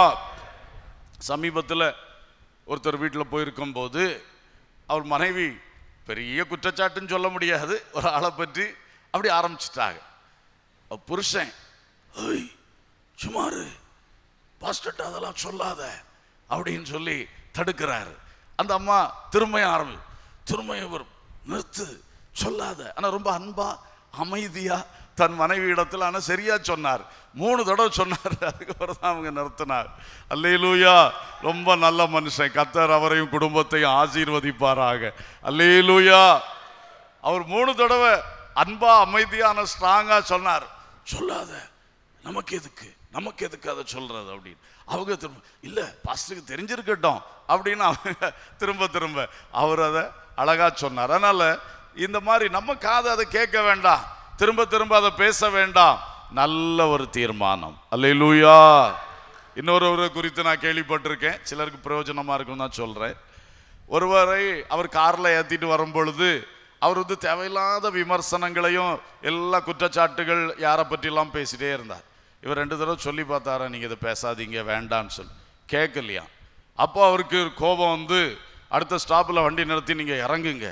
சமீபத்தில் ஒருத்தர் வீட்டில் போயிருக்கும்போது அவர் மனைவி பெரிய குற்றச்சாட்டுன்னு சொல்ல முடியாது ஒரு ஆளை பற்றி அப்படி ஆரம்பிச்சிட்டாங்க அவர் புருஷன் "ஏய், சுமாரு பாஸ்டர்ட்ட அதெல்லாம் சொல்லாத அப்படின்னு சொல்லி தடுக்கிறாரு அந்த அம்மா திரும்ப ஆரம்பி திரும்ப இவர் நிறுத்து சொல்லாத ஆனா ரொம்ப அன்பா அமைதியா தன் மனைவி இடத்துல ஆனா சரியா சொன்னார் மூணு தடவை சொன்னார் அதுக்கப்புறம் தான் அவங்க நிறுத்தினார் அல்லேலூயா ரொம்ப நல்ல மனுஷன் கத்தர் அவரையும் குடும்பத்தையும் ஆசீர்வதிப்பாராக அல்லேலூயா அவர் மூணு தடவை அன்பா அமைதியான ஸ்ட்ராங்கா சொன்னார் சொல்லாத நமக்கு எதுக்கு நமக்கு எதுக்கு அதை சொல்றது அப்படின்னு அவங்க திரும்ப இல்ல பாஸ்டருக்கு தெரிஞ்சிருக்கட்டும் அப்படின்னு அவங்க திரும்ப திரும்ப அவர் அதை அழகா சொன்னார் அதனால இந்த மாதிரி நம்ம காது அதை கேட்க வேண்டாம் திரும்ப திரும்ப அதை பேச வேண்டாம் நல்ல ஒரு தீர்மானம் அல்லேலூயா இன்னொரு குறித்து நான் கேள்விப்பட்டிருக்கேன் சிலருக்கு பிரயோஜனமா இருக்கும்னு தான் சொல்றேன் ஒருவரை அவர் கார்ல ஏத்திட்டு வரும் பொழுது அவர் வந்து தேவையில்லாத விமர்சனங்களையும் எல்லா குற்றச்சாட்டுகள் யாரை பற்றிலாம் பேசிட்டே இருந்தார் இவர் ரெண்டு தடவை சொல்லி பார்த்தாரா நீங்க இதை பேசாதீங்க வேண்டான்னு சொல்லி கேட்கலையா அப்போ அவருக்கு ஒரு கோபம் வந்து அடுத்த ஸ்டாப்பில் வண்டி நிறுத்தி நீங்க இறங்குங்க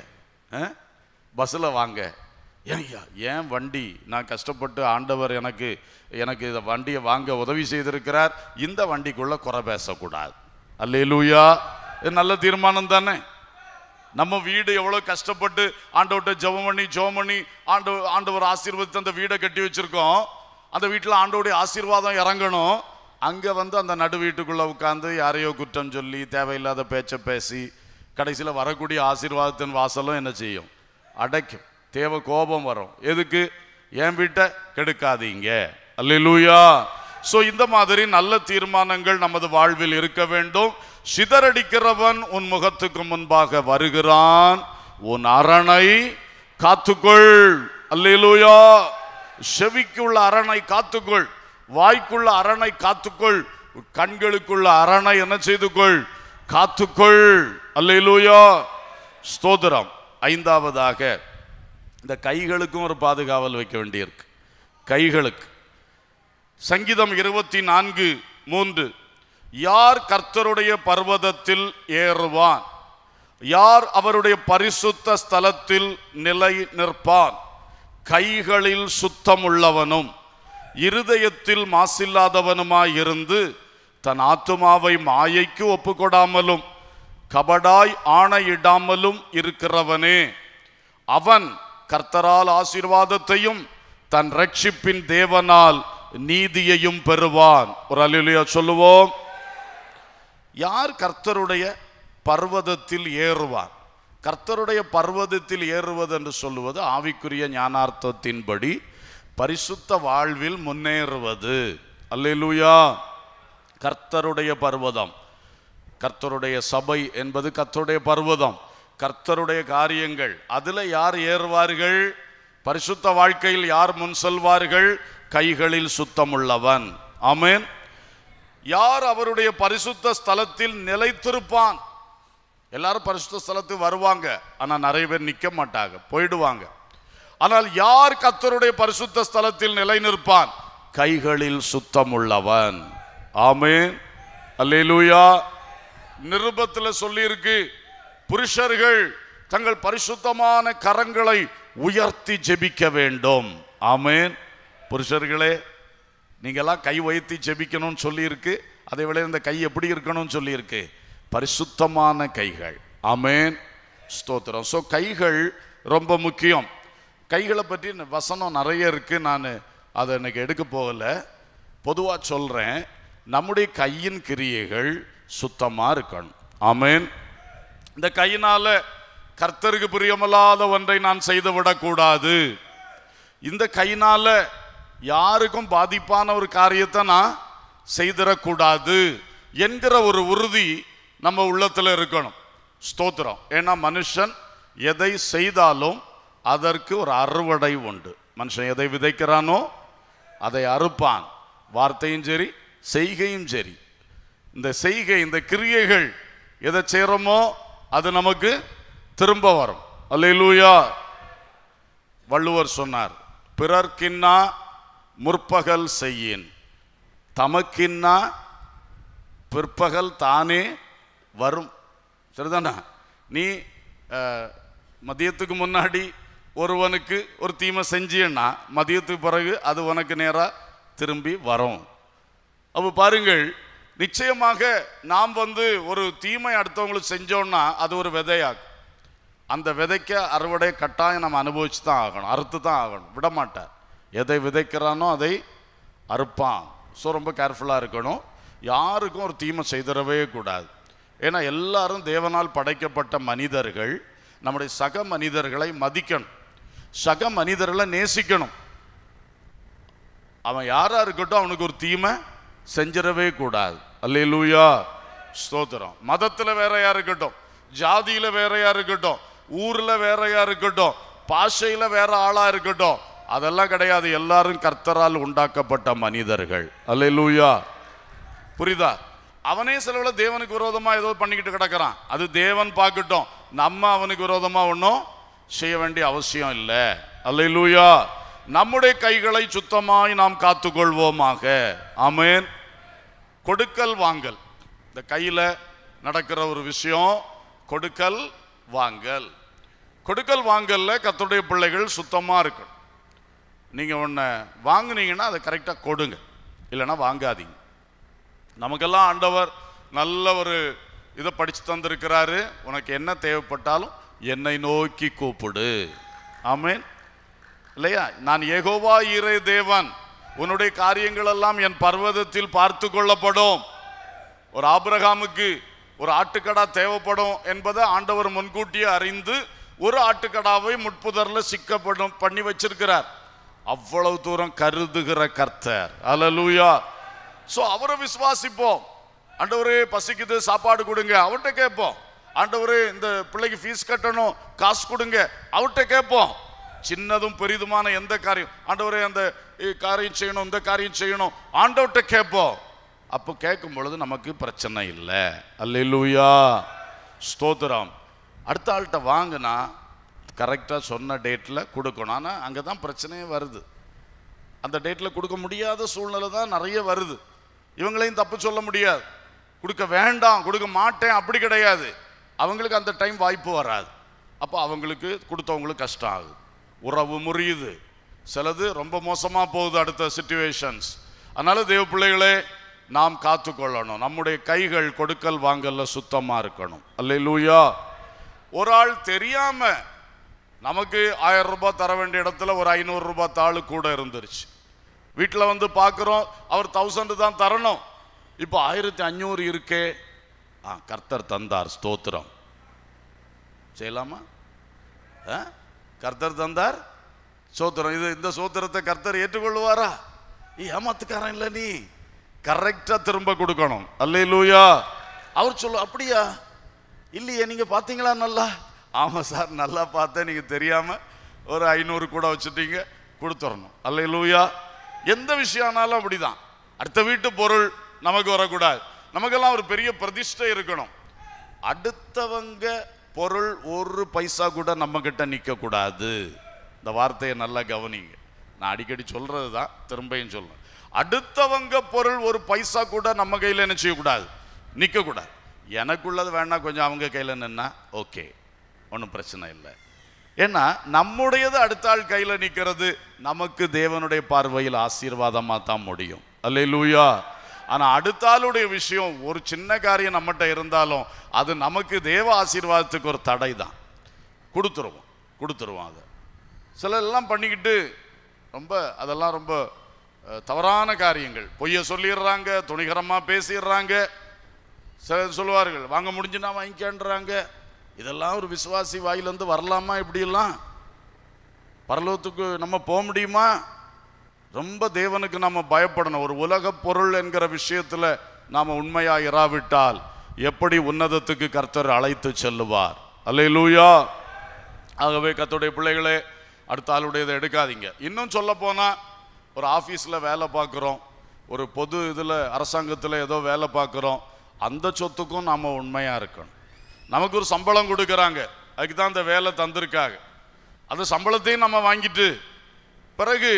பஸ்ஸில் வாங்க ஏன்யா ஏன் வண்டி நான் கஷ்டப்பட்டு ஆண்டவர் எனக்கு எனக்கு இந்த வண்டியை வாங்க உதவி செய்திருக்கிறார் இந்த வண்டிக்குள்ள குறை பேசக்கூடாது அல்லேலூயா இது நல்ல தீர்மானம் தானே நம்ம வீடு எவ்வளவு கஷ்டப்பட்டு ஆண்டவர்கிட்ட ஜெபம் பண்ணி ஜெபம் பண்ணி ஆண்டு ஆண்டவர் ஆசீர்வதித்து அந்த வீடை கட்டி வச்சிருக்கோம் அந்த வீட்டில் ஆண்டவருடைய ஆசீர்வாதம் இறங்கணும் அங்கே வந்து அந்த நடு வீட்டுக்குள்ளே உட்காந்து யாரையோ குற்றம் சொல்லி தேவையில்லாத பேச்சை பேசி கடைசியில் வரக்கூடிய ஆசீர்வாதத்தின் வாசலும் என்ன செய்யும் அடைக்கும் தேவ கோபம் வரும் எதுக்கு என் வீட்டை கெடுக்காதீங்க அல்லேலூயா சோ இந்த மாதிரி நல்ல தீர்மானங்கள் நமது வாழ்வில் இருக்க வேண்டும் சிதறடிக்கிறவன் உன் முகத்துக்கு முன்பாக வருகிறான் உன் அரணை காத்துக்கொள் அல்லேலூயா செவிக்குள்ள அரணை காத்துக்கொள் வாய்க்குள்ள அரணை காத்துக்கொள் கண்களுக்குள்ள அரணை என்ன செய்து கொள் காத்துக்கொள் அல்லேலூயா ஸ்தோத்திரம் ஐந்தாவதாக இந்த கைகளுக்கும் ஒரு பாதுகாவல் வைக்க வேண்டியிருக்கு கைகளுக்கு சங்கீதம் இருபத்தி நான்கு மூன்று யார் கர்த்தருடைய பர்வதத்தில் ஏறுவான் யார் அவருடைய பரிசுத்த ஸ்தலத்தில் நிலை நிற்பான் கைகளில் சுத்தமுள்ளவனும் இருதயத்தில் மாசில்லாதவனுமாயிருந்து தன் ஆத்துமாவை மாயைக்கு ஒப்புக்கொடாமலும் கபடாய் ஆணையிடாமலும் இருக்கிறவனே அவன் கர்த்தரால் ஆசீர்வாதத்தையும் தன் ரட்சிப்பின் தேவனால் நீதியையும் பெறுவான் ஒரு அல்லா சொல்லுவோம் யார் கர்த்தருடைய பர்வதத்தில் ஏறுவான் கர்த்தருடைய பர்வதத்தில் ஏறுவது என்று சொல்லுவது ஆவிக்குரிய ஞானார்த்தத்தின்படி பரிசுத்த வாழ்வில் முன்னேறுவது அல்லேலூயா கர்த்தருடைய பர்வதம் கர்த்தருடைய சபை என்பது கர்த்தருடைய பர்வதம் கர்த்தருடைய காரியங்கள் அதுல யார் ஏறுவார்கள் பரிசுத்த வாழ்க்கையில் யார் முன் செல்வார்கள் கைகளில் சுத்தமுள்ளவன் ஆமென் யார் அவருடைய பரிசுத்த ஸ்தலத்தில் நிலைத்திருப்பான் எல்லாரும் பரிசுத்த ஸ்தலத்துக்கு வருவாங்க ஆனா நிறைய பேர் நிக்க மாட்டாங்க போயிடுவாங்க ஆனால் யார் கர்த்தருடைய பரிசுத்த ஸ்தலத்தில் நிலை நிற்பான் கைகளில் சுத்தமுள்ளவன் ஆமென் அல்லேலூயா நிருபத்தில் சொல்லியிருக்கு புருஷர்கள் தங்கள் பரிசுத்தமான கரங்களை உயர்த்தி ஜெபிக்க வேண்டும் ஆமென் புருஷர்களே நீங்கெல்லாம் கை வைத்து ஜெபிக்கணும்னு சொல்லியிருக்கு அதே வேளை இந்த கை எப்படி இருக்கணும்னு சொல்லியிருக்கு பரிசுத்தமான கைகள் ஆமென் ஸ்தோத்திரம் ஸோ கைகள் ரொம்ப முக்கியம் கைகளை பற்றி இந்த வசனம் நிறைய இருக்கு நான் அதை எனக்கு எடுக்க போகல பொதுவாக சொல்கிறேன் நம்முடைய கையின் கிரியைகள் சுத்தமாக இருக்கணும் ஆமென் இந்த கையினால கர்த்தருக்கு பிரியமில்லாத ஒன்றை நான் செய்து விடக்கூடாது இந்த கையினால யாருக்கும் பாதிப்பான ஒரு காரியத்தை நான் செய்திடக்கூடாது என்கிற ஒரு உறுதி நம்ம உள்ளத்துல இருக்கணும் ஸ்தோத்திரம் ஏன்னா மனுஷன் எதை செய்தாலும் அதற்கு ஒரு அறுவடை உண்டு மனுஷன் எதை விதைக்கிறானோ அதை அறுப்பான் வார்த்தையும் சரி செய்கையும் சரி இந்த செய்கை இந்த கிரியைகள் எதை செய்கிறோமோ அது நமக்கு திரும்ப வரும் அல்லேலூயா வள்ளுவர் சொன்னார் பிறர்க்கின்னா முற்பகல் செய்யின் தமக்கின்னா பிற்பகல் தானே வரும் சரிதானா நீ அஹ், மதியத்துக்கு முன்னாடி ஒருவனுக்கு ஒரு தீமை செஞ்சியன்னா மதியத்துக்கு பிறகு அது உனக்கு நேராக திரும்பி வரும் அப்போ பாருங்கள் நிச்சயமாக நாம் வந்து ஒரு தீமை அடுத்தவங்களுக்கு செஞ்சோம்னா அது ஒரு விதையாகும் அந்த விதைக்க அறுவடை கட்டாயம் நம்ம அனுபவிச்சு தான் ஆகணும் அறுத்து தான் ஆகணும் விட மாட்டார் எதை விதைக்கிறானோ அதை அறுப்பான் ஸோ ரொம்ப கேர்ஃபுல்லாக இருக்கணும் யாருக்கும் ஒரு தீமை செய்திடவே கூடாது ஏன்னா எல்லாரும் தேவனால் படைக்கப்பட்ட மனிதர்கள் நம்முடைய சக மனிதர்களை மதிக்கணும் சக மனிதர்களை நேசிக்கணும் அவன் யாரா இருக்கட்டும் அவனுக்கு ஒரு தீமை செஞ்சிடவே கூடாது அல்லேலூயா ஸ்தோத்திரம் மதத்துல வேறையா இருக்கட்டும் ஜாதியில வேறையா இருக்கட்டும் ஊர்ல வேறையா இருக்கட்டும் பாஷையில வேற ஆளா இருக்கட்டும் அதெல்லாம் கிடையாது எல்லாரும் கர்த்தரால் உண்டாக்கப்பட்ட மனிதர்கள் அல்லேலூயா புரியுதா அவனே சிலவுல தேவனுக்கு விரோதமா ஏதோ பண்ணிக்கிட்டு கிடக்குறான் அது தேவன் பார்க்கட்டும் நம்ம அவனுக்கு விரோதமா ஒன்றும் செய்ய வேண்டிய அவசியம் இல்லை அல்லேலூயா நம்முடைய கைகளை சுத்தமாய் நாம் காத்துக்கொள்வோமாக ஆமென் கொடுக்கல் வாங்கல் இந்த கையில நடக்கிற ஒரு விஷயம் கொடுக்கல் வாங்கல் கொடுக்கல் வாங்கல்ல கர்த்தருடைய பிள்ளைகள் சுத்தமா இருக்கணும் நீங்க ஒன்றை வாங்குனீங்கன்னா அதை கரெக்டாக கொடுங்க இல்லைன்னா வாங்காதீங்க நமக்கெல்லாம் ஆண்டவர் நல்ல ஒரு இதை படிச்சு தந்திருக்கிறாரு உனக்கு என்ன தேவைப்பட்டாலும் என்னை நோக்கி கூப்பிடு ஆமென் இல்லையா நான் ஏகோவா ஈரே தேவன் உன்னுடைய காரியங்கள் எல்லாம் என் பர்வதத்தில் பார்த்து கொள்ளப்படும் ஒரு ஆபிரகாமுக்கு ஒரு ஆட்டுக்கடா தேவைப்படும் என்பதை ஆண்டவர் முன்கூட்டியே அறிந்து ஒரு ஆட்டுக்கடாவை முட்புதர்ல சிக்கப்படும் பண்ணி வச்சிருக்கிறார் அவ்வளவு தூரம் கருதுகிற கர்த்தர் அல்லேலூயா சோ அவரை விசுவாசிப்போம் ஆண்டவரே பசிக்குது சாப்பாடு கொடுங்க அவர்கிட்ட கேட்போம் ஆண்டவரே இந்த பிள்ளைக்கு ஃபீஸ் கட்டணும் காசு கொடுங்க அவர்கிட்ட கேட்போம் சின்னதும் பெரிதுமான எந்த காரியம் ஆண்டவரே அந்த இ, காரியம் செய்யணும் இந்த காரியம் செய்யணும் ஆண்டவர்கிட்ட கேட்போம் அப்போ கேட்கும் பொழுது நமக்கு பிரச்சனை இல்லை அல்லேலூயா ஸ்தோத்திரம் அடுத்த ஆள்கிட்ட வாங்கினா கரெக்டாக சொன்ன டேட்டில் கொடுக்கணும் ஆனால் அங்கே தான் பிரச்சனையே வருது அந்த டேட்டில் கொடுக்க முடியாத சூழ்நிலை தான் நிறைய வருது இவங்களையும் தப்பு சொல்ல முடியாது கொடுக்க வேண்டாம் கொடுக்க மாட்டேன் அப்படி கிடையாது அவங்களுக்கு அந்த டைம் வாய்ப்பு வராது அப்போ அவங்களுக்கு கொடுத்தவங்களுக்கு கஷ்டம் ஆகுது உறவு முறியுது சிலது ரொம்ப மோசமாக போகுது அடுத்த சுச்சுவேஷன்ஸ் அதனால தேவ பிள்ளைகளே நாம் காத்துக்கொள்ளணும் நம்முடைய கைகள் கொடுக்கல் வாங்கல்ல சுத்தமாக இருக்கணும் அல்லேலூயா ஒரு ஆள் தெரியாம நமக்கு ஆயிரம் ரூபாய் தர வேண்டிய இடத்துல ஒரு ஐநூறு ரூபாய் தாள் கூட இருந்துருச்சு வீட்டில் வந்து பார்க்குறோம் அவர் தௌசண்ட் தான் தரணும் இப்போ ஆயிரத்தி அஞ்சூறு இருக்கே ஆ கர்த்தர் தந்தார் ஸ்தோத்திரம் செய்யலாமா ஆ? கர்த்தர் தந்தார் சோத்திரம் இது இந்த சோத்திரத்தை கர்த்தர் ஏற்றுக்கொள்வாரா நீ ஏமாத்துக்காரன் இல்லை நீ கரெக்டா திரும்ப கொடுக்கணும் அல்லேலூயா அவர் சொல்லு அப்படியா இல்லையே நீங்க பாத்தீங்களா நல்லா ஆமா சார் நல்லா பார்த்தேன் நீங்க தெரியாம ஒரு ஐநூறு கூட வச்சுட்டீங்க கொடுத்துடணும் அல்லேலூயா எந்த விஷயம் ஆனாலும் அப்படிதான் அடுத்த வீட்டு பொருள் நமக்கு வரக்கூடாது நமக்கெல்லாம் ஒரு பெரிய பிரதிஷ்டை இருக்கணும் அடுத்தவங்க பொருள் ஒரு பைசா கூட நம்ம கிட்ட நிக்க கூடாது இந்த வார்த்தையை நல்லா கவனிங்க நான் அடிக்கடி சொல்றது தான் திரும்பியும் சொல்றேன் அடுத்தவங்க பொருள் ஒரு பைசா கூட நம்ம கையில என்ன செய்யக்கூடாது நிக்க கூடாது எனக்குள்ளது வேணா கொஞ்சம் அவங்க கையில நின்னா ஓகே ஒன்றும் பிரச்சனை இல்லை ஏன்னா நம்முடையது அடுத்த ஆள் கையில நிக்கிறது நமக்கு தேவனுடைய பார்வையில் ஆசீர்வாதமா தான் முடியும் அல்லேலூயா ஆனா அடுத்த ஆளுடைய விஷயம் ஒரு சின்ன காரியம் நம்மகிட்ட இருந்தாலும் அது நமக்கு தேவ ஆசீர்வாதத்துக்கு ஒரு தடை தான் கொடுத்துருவோம் கொடுத்துருவோம் அதை சிலர் எல்லாம் பண்ணிக்கிட்டு ரொம்ப அதெல்லாம் ரொம்ப அஹ், தவறான காரியங்கள் பொய்ய சொல்லிடுறாங்க துணிகரமாக பேசிடுறாங்க சிலர் சொல்லுவார்கள் வாங்க முடிஞ்சுனா வாங்கிக்கன்றாங்க இதெல்லாம் ஒரு விசுவாசி வாயிலிருந்து வரலாமா இப்படியெல்லாம் பரலோகத்துக்கு நம்ம போக முடியுமா ரொம்ப தேவனுக்கு நம்ம பயப்படணும் ஒரு உலக பொருள் என்கிற விஷயத்துல நாம உண்மையா இராவிட்டால் எப்படி உன்னதத்துக்கு கர்த்தர் அழைத்து செல்லுவார் அல்லேலூயா ஆகவே கர்த்தருடைய பிள்ளைகளே அடுத்த ஆளுடையதை எடுக்காதீங்க இன்னும் சொல்ல போனா ஒரு ஆஃபீஸில் வேலை பார்க்குறோம் ஒரு பொது இதில் அரசாங்கத்தில் ஏதோ வேலை பார்க்குறோம் அந்த சொத்துக்கும் நாம் உண்மையாக இருக்கணும் நமக்கு ஒரு சம்பளம் கொடுக்குறாங்க அதுக்கு தான் அந்த வேலை தந்திருக்காங்க அந்த சம்பளத்தையும் நம்ம வாங்கிட்டு பிறகு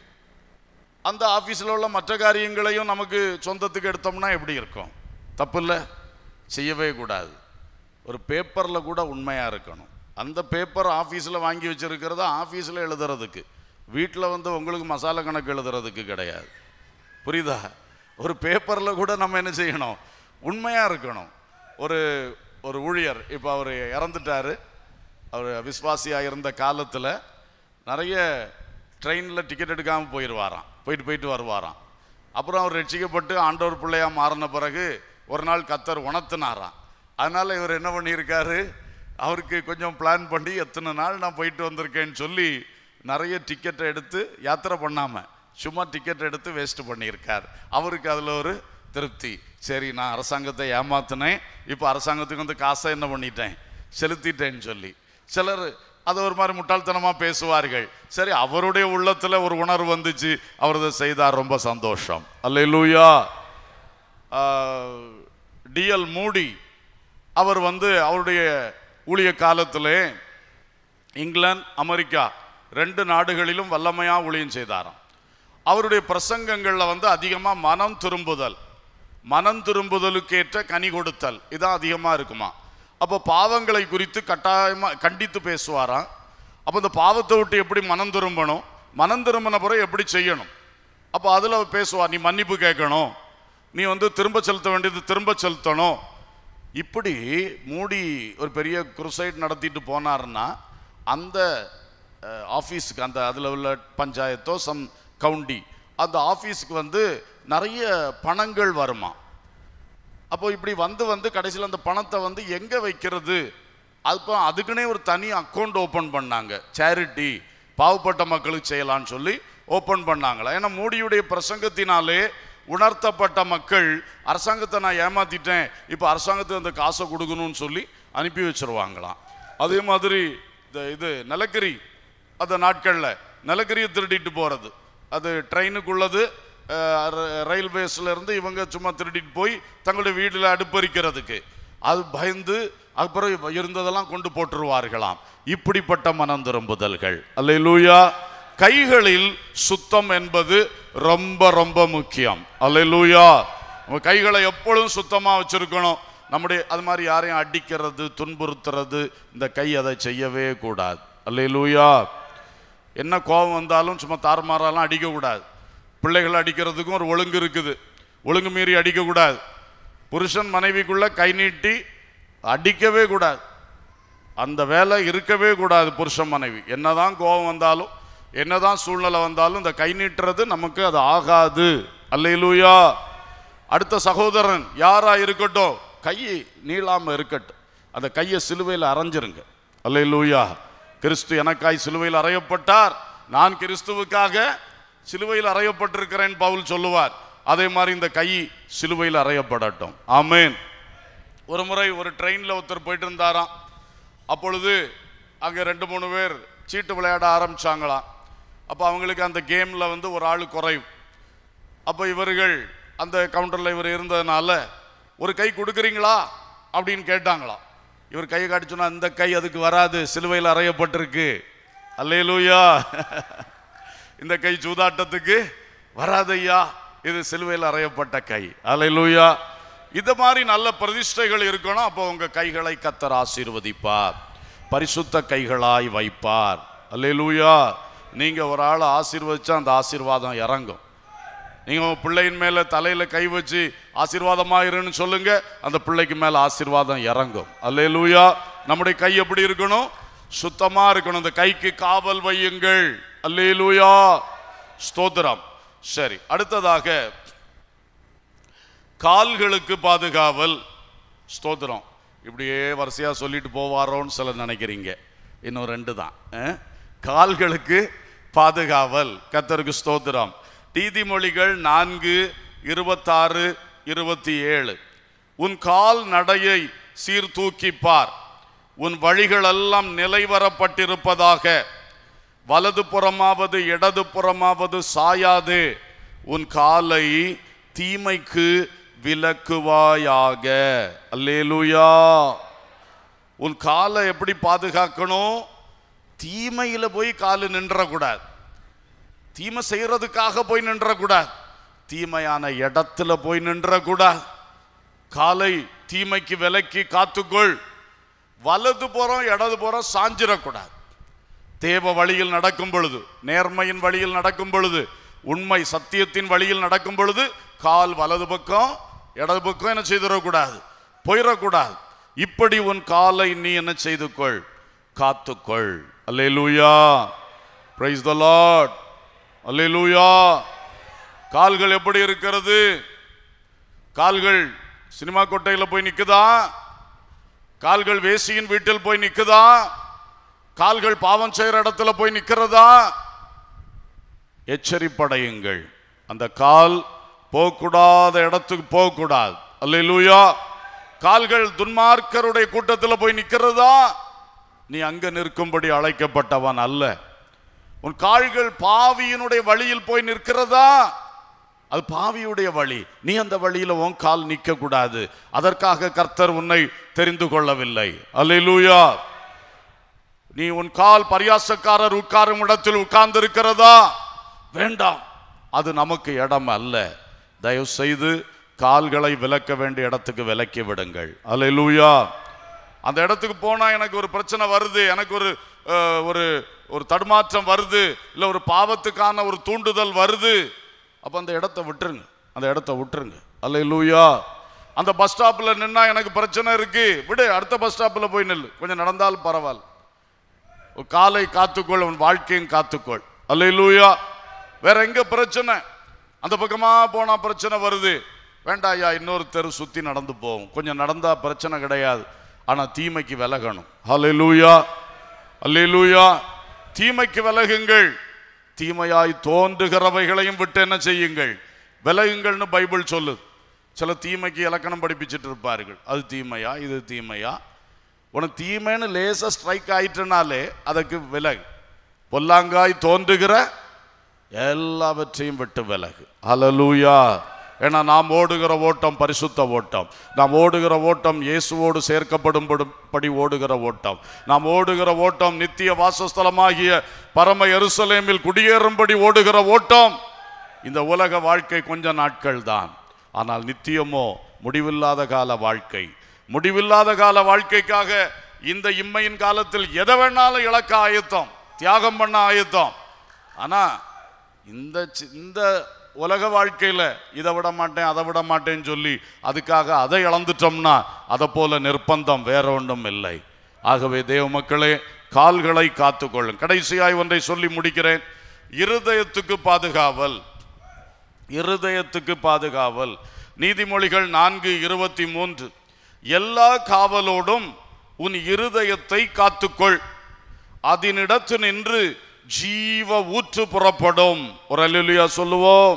அந்த ஆஃபீஸில் உள்ள மற்ற காரியங்களையும் நமக்கு சொந்தத்துக்கு எடுத்தோம்னா எப்படி இருக்கும் தப்பு இல்லை செய்யவே கூடாது ஒரு பேப்பரில் கூட உண்மையாக இருக்கணும் அந்த பேப்பர் ஆஃபீஸில் வாங்கி வச்சிருக்கிறத ஆஃபீஸில் எழுதுறதுக்கு வீட்டில் வந்து உங்களுக்கு மசாலா கணக்கு எழுதுறதுக்கு கிடையாது புரியுதா ஒரு பேப்பரில் கூட நம்ம என்ன செய்யணும் உண்மையாக இருக்கணும் ஒரு ஒரு ஊழியர் இப்போ அவர் இறந்துட்டாரு அவர் விசுவாசியாக இருந்த காலத்தில் நிறைய ட்ரெயினில் டிக்கெட் எடுக்காமல் போயிடுவாராம் போயிட்டு போயிட்டு வருவாராம் அப்புறம் அவர் ரட்சிக்கப்பட்டு ஆண்டவர் பிள்ளையா மாறின பிறகு ஒரு நாள் கத்தர் உணர்த்தினாராம் அதனால் இவர் என்ன பண்ணியிருக்காரு அவருக்கு கொஞ்சம் பிளான் பண்ணி எத்தனை நாள் நான் போயிட்டு வந்திருக்கேன்னு சொல்லி நிறைய டிக்கெட்டை எடுத்து யாத்திரை பண்ணாமல் சும்மா டிக்கெட் எடுத்து வேஸ்ட் பண்ணியிருக்கார் அவருக்கு அதில் ஒரு திருப்தி சரி நான் அரசாங்கத்தை ஏமாத்தினேன் இப்போ அரசாங்கத்துக்கு வந்து காசை என்ன பண்ணிட்டேன் செலுத்திட்டேன்னு சொல்லி சிலர் அது ஒரு மாதிரி முட்டாள்தனமாக பேசுவார்கள் சரி அவருடைய உள்ளத்துல ஒரு உணர்வு வந்துச்சு அவர் இதை செய்தார் ரொம்ப சந்தோஷம் அல்லேலூயா டிஎல் மூடி அவர் வந்து அவருடைய ஊழிய காலத்திலே இங்கிலாந்து அமெரிக்கா ரெண்டு நாடுகளிலும் வல்லமையா ஊழியம் செய்தாராம் அவருடைய பிரசங்கங்கள்ல வந்து அதிகமா மனம் திரும்புதல் மனம் திரும்புதலுக்கேற்ற கனி கொடுத்தல் இதான் அதிகமா இருக்குமா அப்போ பாவங்களை குறித்து கட்டாயமா கண்டித்து பேசுவாராம் அப்போ இந்த பாவத்தை விட்டு எப்படி மனம் திரும்பணும் மனம் திரும்பின பிறகு எப்படி செய்யணும் அப்போ அதில் பேசுவார் நீ மன்னிப்பு கேட்கணும் நீ வந்து திரும்ப செலுத்த வேண்டியது திரும்ப செலுத்தணும் இப்படி மூடி ஒரு பெரிய குருசைட் நடத்திட்டு போனாருன்னா அந்த அஹ், ஆஃபீஸுக்கு அந்த அதில் உள்ள பஞ்சாயத்தோ சம் கவுண்டி அந்த ஆஃபீஸுக்கு வந்து நிறைய பணங்கள் வருமா அப்போ இப்படி வந்து வந்து கடைசியில் அந்த பணத்தை வந்து எங்கே வைக்கிறது அப்போ அதுக்குன்னே ஒரு தனி அக்கௌண்ட் ஓப்பன் பண்ணாங்க சேரிட்டி பாவப்பட்ட மக்களுக்கு செய்யலாம்னு சொல்லி ஓப்பன் பண்ணாங்களா ஏன்னா மோடியுடைய பிரசங்கத்தினாலே உணர்த்தப்பட்ட மக்கள் அரசாங்கத்தை நான் ஏமாத்திட்டேன் இப்போ அரசாங்கத்துக்கு அந்த காசை கொடுக்கணும்னு சொல்லி அனுப்பி வச்சிருவாங்களாம் அதே மாதிரி இந்த இது நிலக்கரி அந்த நாட்களில் நிலக்கரியை திருடிட்டு போகிறது அது ட்ரெயினுக்குள்ளது அஹ், ர- ரயில்வேஸ்ல இருந்து இவங்க சும்மா திருடிட்டு போய் தங்களுடைய வீட்டில் அடுப்பறிக்கிறதுக்கு அது பயந்து அப்புறம் இவ- இருந்ததெல்லாம் கொண்டு போட்டுருவார்களாம் இப்படிப்பட்ட மனம் திரும்புதல்கள் அல்லேலூயா கைகளில் சுத்தம் என்பது ரொம்ப ரொம்ப முக்கியம் அல்லேலூயா நம்ம கைகளை எப்பொழுதும் சுத்தமாக வச்சிருக்கணும் நம்முடைய அது மாதிரி யாரையும் அடிக்கிறது துன்புறுத்துறது இந்த கை அதை செய்யவே கூடாது அல்லேலூயா என்ன கோபம் வந்தாலும் சும்மா தாறுமாறாலாம் அடிக்கக்கூடாது பிள்ளைகளை அடிக்கிறதுக்கும் ஒரு ஒழுங்கு இருக்குது ஒழுங்கு மீறி அடிக்கக்கூடாது புருஷன் மனைவிக்குள்ள கை நீட்டி அடிக்கவே கூடாது அந்த வேலை இருக்கவே கூடாது புருஷன் மனைவி என்னதான் கோபம் வந்தாலும் என்னதான் சூழ்நிலை வந்தாலும் இந்த கை நீட்டுறது நமக்கு அது ஆகாது அல்லேலூயா அடுத்த சகோதரன் யாரா இருக்கட்டும் கை நீளாம இருக்கட்டும் அந்த கையை சிலுவையில் அரைஞ்சிருங்க அல்லேலூயா கிறிஸ்து எனக்காய் சிலுவையில் அறையப்பட்டார் நான் கிறிஸ்துவுக்காக சிலுவையில் அறையப்பட்டிருக்கிறேன் பவுல் சொல்லுவார் அதே மாதிரி இந்த கை சிலுவையில் அறையப்படட்டும் ஆமென் ஒரு முறை ஒரு ட்ரெயினில் ஒருத்தர் போயிட்டு இருந்தாராம் அப்பொழுது அங்கே ரெண்டு மூணு பேர் சீட்டு விளையாட ஆரம்பிச்சாங்களாம் அப்போ அவங்களுக்கு அந்த கேமில் வந்து ஒரு ஆள் குறைவு அப்போ இவர்கள் அந்த கவுண்டரில் இவர் இருந்ததுனால ஒரு கை கொடுக்குறீங்களா அப்படின்னு கேட்டாங்களாம் இவர் கையை காட்டி சொன்னா இந்த கை அதுக்கு வராது சிலுவையில் அறையப்பட்டிருக்கு அல்லேலூயா இந்த கை சூதாட்டத்துக்கு வராதையா இது சிலுவையில் அறையப்பட்ட கை அல்லேலூயா இந்த மாதிரி நல்ல பிரதிஷ்டைகள் இருக்கணும் அப்போ உங்க கைகளை கத்தர் ஆசீர்வதிப்பார் பரிசுத்த கைகளாய் வைப்பார் அல்லேலூயா நீங்க ஒரு ஆளை ஆசீர்வதிச்சா அந்த ஆசீர்வாதம் இறங்கும் நீங்க உங்க பிள்ளையின் மேல தலையில கை வச்சு ஆசீர்வாதமா இருன்னு சொல்லுங்க அந்த பிள்ளைக்கு மேல ஆசீர்வாதம் இறங்கும் அல்லேலூயா நம்முடைய கை எப்படி இருக்கணும் சுத்தமா இருக்கணும் இந்த கைக்கு காவல் வையுங்கள் அல்லேலூயா ஸ்தோத்திரம் சரி அடுத்ததாக கால்களுக்கு பாதுகாவல் ஸ்தோத்திரம் இப்படியே வரிசையா சொல்லிட்டு போவாரோன்னு சில நினைக்கிறீங்க இன்னும் ரெண்டு தான் அஹ்? கால்களுக்கு பாதுகாவல் கத்தருக்கு ஸ்தோத்திரம் நீதிமொழிகள் நான்கு இருபத்தாறு இருபத்தி ஏழு உன் கால் நடையை சீர்தூக்கிப்பார் உன் வழிகளெல்லாம் நிலைவரப்பட்டிருப்பதாக வலது புறமாவது இடது புறமாவது சாயாது உன் காலை தீமைக்கு விலக்குவாயாக அல்லேலூயா உன் காலை எப்படி பாதுகாக்கணும் தீமையில போய் காலு நின்றக்கூடாது தீமை செய்யறதுக்காக போய் நின்றக்கூடாது தீமையான இடத்துல போய் நின்றக்கூடாது காலை தீமைக்கு விலக்கி காத்துக்கொள் வலது புறம் இடது புறம் சாஞ்சிடக்கூடாது தேவ வழியில் நடக்கும் பொழுது நேர்மையின் வழியில் நடக்கும் பொழுது உண்மை சத்தியத்தின் வழியில் நடக்கும் பொழுது கால் வலது பக்கம் இடது பக்கம் என்ன செய்திடக்கூடாது போயிடக்கூடாது இப்படி உன் காலை நீ என்ன செய்து கொள் காத்துக்கொள் அல்லேலூயா பிரைஸ் த லார்ட் அல்லேலூயா கால்கள் எப்படி இருக்கிறது கால்கள் சினிமா கொட்டையில போய் நிக்குதா கால்கள் வேசியின் வீட்டில் போய் நிக்குதா கால்கள் பாவம் செய்யற இடத்துல போய் நிக்கிறதா எச்சரிப்படையுங்கள் அந்த கால் போகக்கூடாத இடத்துக்கு போகக்கூடாது அல்லேலூயா கால்கள் துன்மார்க்கருடைய கூட்டத்தில் போய் நிக்கிறதா நீ அங்க நிற்கும்படி அழைக்கப்பட்டவன் அல்ல உன் கால்கள் பாவியினுடைய வழியில் போய் நிற்கிறதா அது பாவியுடைய வழி நீ அந்த வழியில உன் கால் நிற்க கூடாது அதற்காக கர்த்தர் உன்னை தெரிந்து கொள்ளவில்லை அல்லேலூயா நீ உன் கால் பரியாசக்காரர் உட்காரும் இடத்தில் உட்கார்ந்து இருக்கிறதா வேண்டாம் அது நமக்கு இடம் அல்ல தயவு செய்து கால்களை விலக்க வேண்டிய இடத்துக்கு விலக்கி விடுங்கள் அல்லேலூயா அந்த இடத்துக்கு போனா எனக்கு ஒரு பிரச்சனை வருது எனக்கு ஒரு அஹ், ஒரு ஒரு தடுமாற்றம் வருது இல்ல ஒரு பாவத்துக்கான ஒரு தூண்டுதல் வருது அப்ப அந்த இடத்த விட்டுருங்க அந்த இடத்த விட்டுருங்க அல்லேலூயா அந்த பஸ் ஸ்டாப்ல நின்னா எனக்கு பிரச்சனை இருக்கு விடு அடுத்த பஸ் ஸ்டாப்ல போய் நில்லு கொஞ்சம் நடந்தாலும் பரவாயில்ல உன் காலை காத்துக்கொள் உன் வாழ்க்கையும் காத்துக்கொள் அல்லேலூயா வேற எங்க பிரச்சனை அந்த பக்கமா போனா பிரச்சனை வருது வேண்டாம் ஐயா இன்னொரு தெரு சுத்தி நடந்து போவோம் கொஞ்சம் நடந்தா பிரச்சனை கிடையாது ஆனா தீமைக்கு விலகணும் அல்லேலூயா அல்லேலூயா தீமைக்கு விலகுங்கள் தீமையாய் தோன்றுகிறவைகளையும் விட்டு என்ன செய்யுங்கள் விலகுங்கள்னு பைபிள் சொல்லுது சில தீமைக்கு இலக்கணம் படிப்பிச்சிட்டு இருப்பார்கள் அது தீமையா இது தீமையா உனக்கு தீமைன்னு லேசா ஸ்ட்ரைக் ஆயிட்டுனாலே அதுக்கு விலகு பொல்லாங்காய் தோன்றுகிற எல்லாவற்றையும் விட்டு விலகு ஹalleluya ஏன்னா நாம் ஓடுகிற ஓட்டம் பரிசுத்த ஓட்டம் நாம் ஓடுகிற ஓட்டம் இயேசுவோடு சேர்க்கப்படும் படி ஓடுகிற ஓட்டம் நாம் ஓடுகிற ஓட்டம் நித்திய வாசஸ்தலமாகிய பரம எருசலேமில் குடியேறும்படி ஓடுகிற ஓட்டம் இந்த உலக வாழ்க்கை கொஞ்ச நாட்கள் தான் ஆனால் நித்தியமோ முடிவில்லாத கால வாழ்க்கை முடிவில்லாத கால வாழ்க்கைக்காக இந்த இம்மையின் காலத்தில் எதை வேணாலும் இழக்க ஆயத்தம் தியாகம் பண்ண ஆயத்தம் ஆனா இந்த சி- இந்த உலக வாழ்க்கையில இதை விட மாட்டேன் அதை விட மாட்டேன்னு சொல்லி அதுக்காக அதை இழந்துட்டோம்னா அதை போல நிர்பந்தம் வேற ஒன்றும் இல்லை ஆகவே தேவ மக்களே கால்களை காத்துக்கொள்ளும் கடைசியாய் ஒன்றை சொல்லி முடிக்கிறேன் இருதயத்துக்கு பாதுகாவல் இருதயத்துக்கு பாதுகாவல் நீதிமொழிகள் நான்கு இருபத்தி மூன்று எல்லா காவலோடும் உன் இருதயத்தை காத்துக்கொள் அதனிடத்து நின்று ஜீவ ஊற்று புறப்படும் ஒரு அல்லேலூயா சொல்லுவோம்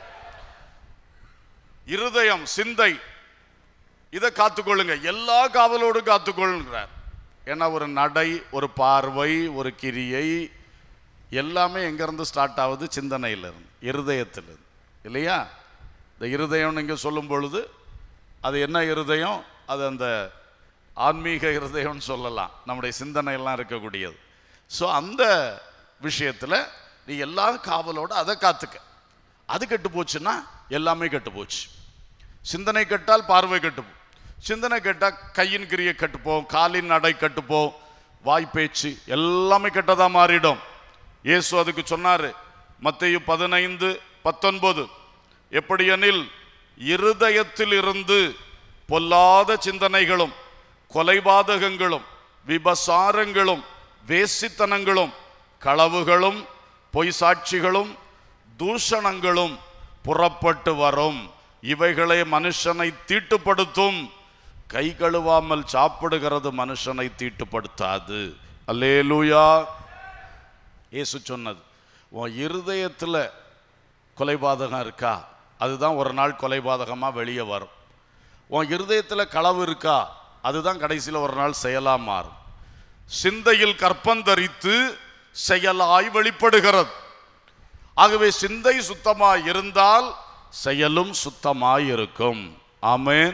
இருதயம் சிந்தை இதை காத்துக்கொள்ளுங்க எல்லா காவலோடும் காத்துக்கொள்ளுங்கிறார் ஏன்னா ஒரு நடை ஒரு பார்வை ஒரு கிரியை எல்லாமே எங்கேருந்து ஸ்டார்ட் ஆகுது சிந்தனையிலிருந்து இருதயத்திலிருந்து இல்லையா இந்த இருதயம்னு இங்கே சொல்லும் பொழுது அது என்ன இருதயம் அது அந்த ஆன்மீக இருதயம்னு சொல்லலாம் நம்முடைய சிந்தனையெல்லாம் இருக்கக்கூடியது ஸோ அந்த விஷயத்தில் நீ எல்லா காவலோட அதை காத்துக்க அது கெட்டு போச்சுன்னா எல்லாமே கெட்டு போச்சு சிந்தனை கெட்டால் பார்வை கெட்டுப்போம் சிந்தனை கெட்டால் கையின் கிரியை கெட்டுப்போம் காலின் நடை கெட்டுப்போம் வாய் பேச்சு எல்லாமே கெட்டதா மாறிடும் இயேசு அதுக்கு சொன்னாரு மத்தேயு பதினைந்து பத்தொன்பது எப்படியெனில் இருதயத்தில் இருந்து பொல்லாத சிந்தனைகளும் கொலைபாதகங்களும் விபசாரங்களும் வேசித்தனங்களும் களவுகளும் பொய் சாட்சிகளும் தூஷணங்களும் புறப்பட்டு வரும் இவைகளே மனுஷனை தீட்டுப்படுத்தும் கை கழுவாமல் சாப்பிடுகிறது மனுஷனை தீட்டுப்படுத்தாது அல்லேலூயா இயேசு சொன்னது உன் இருதயத்தில் கொலைபாதகம் இருக்கா அதுதான் ஒரு நாள் கொலைபாதகமாக வெளியே வரும் உன் இருதயத்தில் களவு இருக்கா அதுதான் கடைசியில் ஒரு நாள் செயலாக மாறும் சிந்தையில் கற்பந்தரித்து செயலாய் வெளிப்படுகிறது ஆகவே சிந்தை சுத்தமாய் இருந்தால் செயலும் சுத்தமாய் இருக்கும் ஆமென்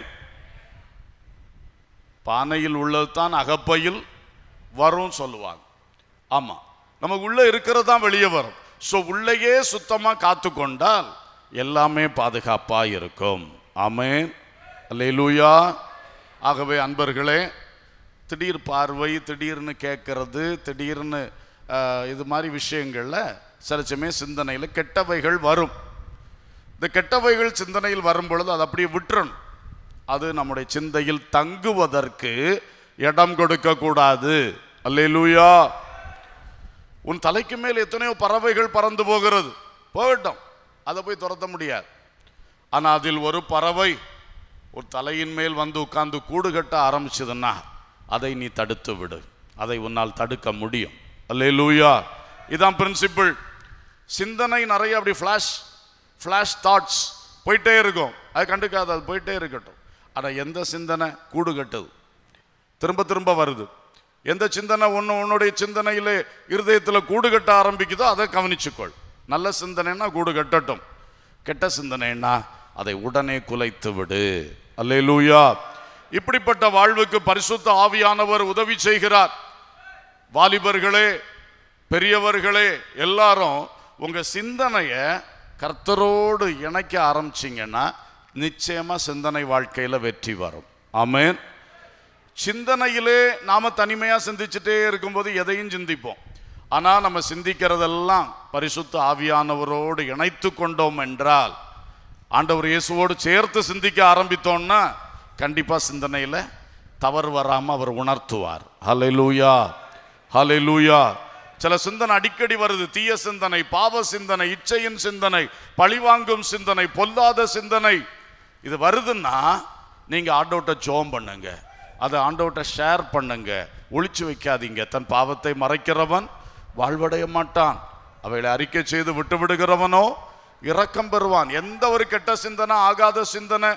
பானையில் உள்ளது தான் அகப்பையில் வரும் சொல்லுவாங்க ஆமா நமக்கு உள்ள இருக்கிறது தான் வெளியே வரும் ஸோ உள்ளேயே சுத்தமா காத்து கொண்டால் எல்லாமே பாதுகாப்பா இருக்கும் ஆமென் அல்லேலூயா ஆகவே அன்பர்களே திடீர் பார்வை திடீர்னு கேட்கறது திடீர்னு ஆஹ், இது மாதிரி விஷயங்கள்ல சில சமயம் சிந்தனையில் கெட்டவைகள் வரும் இந்த கெட்டவைகள் சிந்தனையில் வரும் பொழுது அதை அப்படியே விட்டுறணும் அது நம்முடைய சிந்தையில் தங்குவதற்கு இடம் கொடுக்க கூடாது அல்லேலூயா உன் தலைக்கு மேல் எத்தனையோ பறவைகள் பறந்து போகிறது போகட்டும் அதை போய் துரத்த முடியாது ஆனா அதில் ஒரு பறவை ஒரு தலையின் மேல் வந்து உட்கார்ந்து கூடு கட்ட ஆரம்பிச்சதுன்னா அதை நீ தடுத்து விடு அதை உன்னால் தடுக்க முடியும் அல்லேலூயா இதான் பிரின்சிபிள் சிந்தனை நிறைய அப்படி ஃப்ளாஷ் ஃப்ளாஷ் தாட்ஸ் போயிட்டே இருக்கும் அது கண்டுக்காது அது போயிட்டே இருக்கட்டும் ஆனால் எந்த சிந்தனை கூடு கட்டுது திரும்ப திரும்ப வருது எந்த சிந்தனை ஒன்று உன்னுடைய சிந்தனையிலே இருதயத்தில் கூடு கட்ட ஆரம்பிக்குதோ அதை கவனிச்சுக்கொள் நல்ல சிந்தனைன்னா கூடு கட்டட்டும் கெட்ட சிந்தனைன்னா அதை உடனே குலைத்து விடு அல்லேலூயா இப்படிப்பட்ட வாழ்வுக்கு பரிசுத்த ஆவியானவர் உதவி செய்கிறார் வாலிபர்களே பெரியவர்களே எல்லாரும் உங்க சிந்தனையை கர்த்தரோடு இணைக்க ஆரம்பிச்சீங்கன்னா நிச்சயமா சிந்தனை வாழ்க்கையில வெற்றி வரும் ஆமென் சிந்தனையிலே நாம தனிமையா சிந்திச்சுட்டே இருக்கும்போது எதையும் சிந்திப்போம் ஆனா நம்ம சிந்திக்கிறதெல்லாம் பரிசுத்த ஆவியானவரோடு இணைத்து கொண்டோம் என்றால் ஆண்டவர் இயேசுவோடு சேர்த்து சிந்திக்க ஆரம்பித்தோம்னா கண்டிப்பா சிந்தனையில தவறு வராம அவர் உணர்த்துவார் ஹalleluya ஹalleluya சில சிந்தனை அடிக்கடி வருது தீய சிந்தனை பாவ சிந்தனை இச்சையின் சிந்தனை பழிவாங்கும் சிந்தனை பொல்லாத சிந்தனை இது வருதுன்னா நீங்க ஆண்டோட்ட ஜோம் பண்ணுங்க அதை ஆண்டோட்ட ஷேர் பண்ணுங்க ஒளிச்சு வைக்காதீங்க தன் பாவத்தை மறைக்கிறவன் வாழ்வடைய மாட்டான் அவைகளை அறிக்கை செய்து விட்டு விடுகிறவனோ இரக்கம் பெறுவான் எந்த ஒரு கெட்ட சிந்தனை ஆகாத சிந்தனை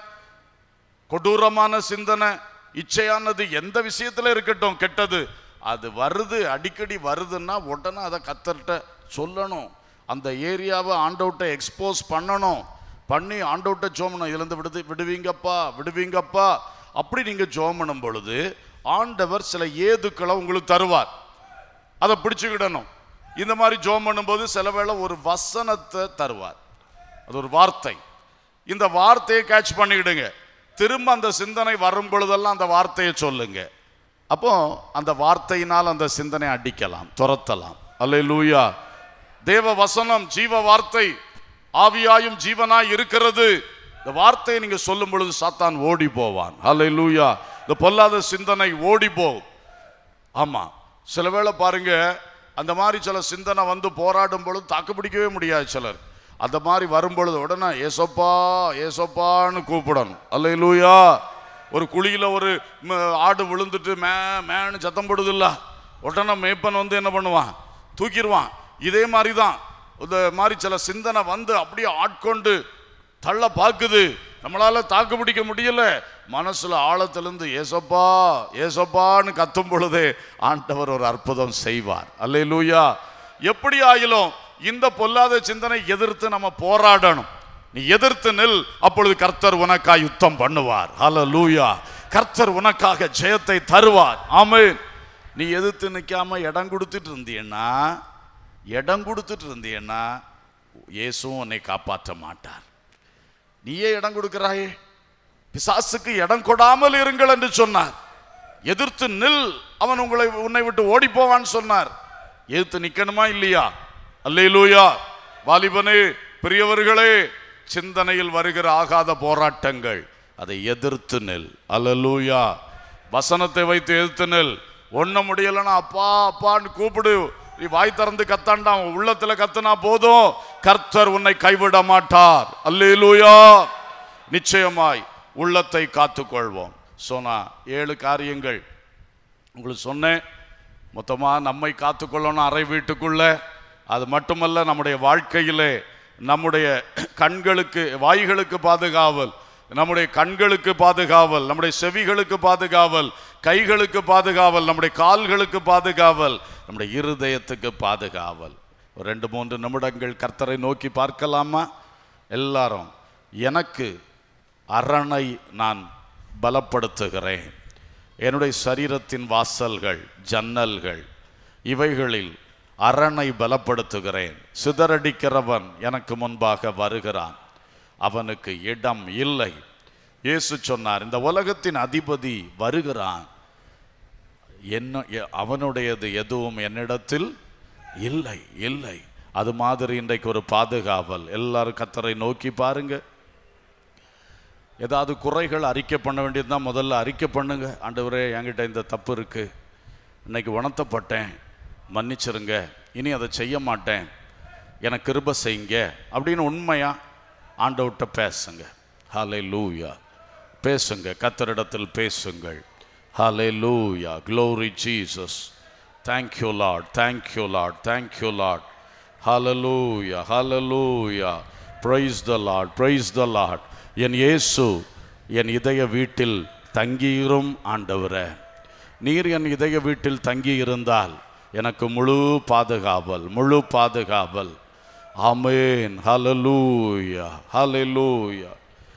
கொடூரமான சிந்தனை இச்சையானது எந்த விஷயத்துல இருக்கட்டும் கெட்டது அது வருது அடிக்கடி வருதுன்னா உடனே அதை கத்தர்கிட்ட சொல்லணும் அந்த ஏரியாவை ஆண்டவுட்ட எக்ஸ்போஸ் பண்ணணும் பண்ணி ஆண்டவுட்ட ஜோமணும் இதுலேருந்து விடுது விடுவீங்கப்பா விடுவீங்கப்பா அப்படி நீங்க ஜோமனும் பொழுது ஆண்டவர் சில ஏதுக்களை உங்களுக்கு தருவார் அதை பிடிச்சுக்கிடணும் இந்த மாதிரி ஜோம் பண்ணும்போது சில வேளை ஒரு வசனத்தை தருவார் அது ஒரு வார்த்தை இந்த வார்த்தையை கேட்ச் பண்ணிக்கிடுங்க திரும்ப அந்த சிந்தனை வரும் பொழுதெல்லாம் அந்த வார்த்தையை சொல்லுங்க அப்போ அந்த வார்த்தையினால் அந்த சிந்தனை அடிக்கலாம் துரத்தலாம் அல்லேலூயா தேவ வசனம் ஜீவ வார்த்தை ஆவியாயும் ஜீவனாய் இருக்கிறது இந்த வார்த்தையை நீங்க சொல்லும் பொழுது சாத்தான் ஓடி போவான் அல்லேலூயா இந்த பொல்லாத சிந்தனை ஓடி போகும் ஆமா சில வேளை பாருங்க அந்த மாதிரி சில சிந்தனை வந்து போராடும் பொழுது தாக்கு பிடிக்கவே முடியாது சிலர் அந்த மாதிரி வரும் பொழுது உடனே ஏசப்பா ஏசப்பான்னு கூப்பிடணும் அல்லேலூயா ஒரு குழியில ஒரு ம, ஆடு விழுந்துட்டு மே மேன்னு சத்தம் போடுதில்ல உடனே மேய்ப்பன் வந்து என்ன பண்ணுவான் தூக்கிடுவான் இதே மாதிரி தான் இந்த மாதிரி சில சிந்தனை வந்து அப்படியே ஆட்கொண்டு தள்ள பார்க்குது நம்மளால தாக்கு பிடிக்க முடியல மனசுல ஆழத்திலிருந்து ஏசப்பா ஏசப்பான்னு கத்தும் பொழுதே ஆண்டவர் ஒரு அற்புதம் செய்வார் அல்லேலூயா எப்படி ஆயிலும் இந்த பொல்லாத சிந்தனை எதிர்த்து நம்ம போராடணும் நீ எதிர்த்து நில் அப்பொழுது கர்த்தர் உனக்காக யுத்தம் பண்ணுவார் ஹalleluya கர்த்தர் உனக்காக ஜெயத்தை தருவார் ஆமென் நீ எதிர்த்து நிற்காம இடம் கொடுத்துட்டு இருந்தீன்னா இடம் கொடுத்துட்டு இருந்தீன்னா இயேசுவும் உன்னை காப்பாற்ற மாட்டார் நீயே இடம் கொடுக்கிறாயே பிசாசுக்கு இடம் கொடாமல் இருங்கள் என்று சொன்னார் எதிர்த்து நில் அவன் உங்களை உன்னை விட்டு ஓடி போவான்னு சொன்னார் எதிர்த்து நிக்கணுமா இல்லையா அல்லேலூயா வாலிபனே பெரியவர்களே சிந்தனையில் வருகிற ஆகாத போராட்டங்கள் அதை எதிர்த்து நெல் அல்லலூயா வசனத்தை வைத்து எதிர்த்து நெல் ஒண்ண முடியலன்னா அப்பா அப்பான்னு கூப்பிடு நீ வாய் திறந்து கத்தாண்டா உன் உள்ளத்துல கத்துனா போதும் கர்த்தர் உன்னை கைவிட மாட்டார் அல்லேலூயா நிச்சயமாய் உள்ளத்தை காத்துக்கொள்வோம் சோனா ஏழு காரியங்கள் உங்களுக்கு சொன்னேன் மொத்தமாக நம்மை காத்துக்கொள்ளணும் அறை வீட்டுக்குள்ள அது மட்டுமல்ல நம்முடைய வாழ்க்கையிலே நம்முடைய கண்களுக்கு வாய்களுக்கு பாதுகாவல் நம்முடைய கண்களுக்கு பாதுகாவல் நம்முடைய செவிகளுக்கு பாதுகாவல் கைகளுக்கு பாதுகாவல் நம்முடைய கால்களுக்கு பாதுகாவல் நம்முடைய இருதயத்துக்கு பாதுகாவல் ஒரு ரெண்டு மூன்று நிமிடங்கள் கர்த்தரை நோக்கி பார்க்கலாமா எல்லாரும் எனக்கு அரணை நான் பலப்படுத்துகிறேன் என்னுடைய சரீரத்தின் வாசல்கள் ஜன்னல்கள் இவைகளில் அரணை பலப்படுத்துகிறேன் சிதறடிக்கிறவன் எனக்கு முன்பாக வருகிறான் அவனுக்கு இடம் இல்லை இயேசு சொன்னார் இந்த உலகத்தின் அதிபதி வருகிறான் என்ன எ- அவனுடையது எதுவும் என்னிடத்தில் இல்லை இல்லை அது மாதிரி இன்றைக்கு ஒரு பாதுகாவல் எல்லாரும் கத்தரை நோக்கி பாருங்க ஏதாவது குறைகள் அறிக்கை பண்ண வேண்டியது தான் முதல்ல அறிக்கை பண்ணுங்க ஆண்டவரே என்கிட்ட இந்த தப்பு இருக்கு இன்னைக்கு உணர்த்தப்பட்டேன் மன்னிச்சிருங்க இனி அதை செய்ய மாட்டேன் எனக்கு கிருப செய்யுங்க அப்படின்னு உண்மையா ஆண்டவர்கிட்ட பேசுங்க ஹாலே லூயா பேசுங்க கத்தரிடத்தில் பேசுங்கள் hallelujah glory Jesus thank you Lord thank you Lord thank you Lord ஹalleluya ஹalleluya praise the lord praise the lord என் இயேசு என் இதய வீட்டில் தங்கியிரும் ஆண்டவரே நீர் என் இதய வீட்டில் தங்கி இருந்தால் எனக்கு முழு பாதுகாவல் முழு பாதுகாவல் ஆமென் ஹalleluya ஹalleluya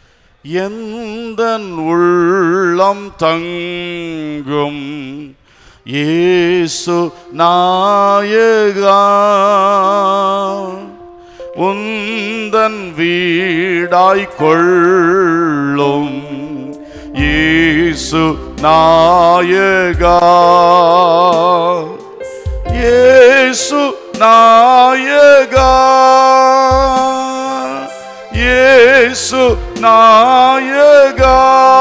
எந்தன் உள்ளம் தங்கும் இயேசு நாயகா உந்தன் வீடாய் கொள்ளும் இயேசு நாயகா இயேசு நாயகா இயேசு நாயகா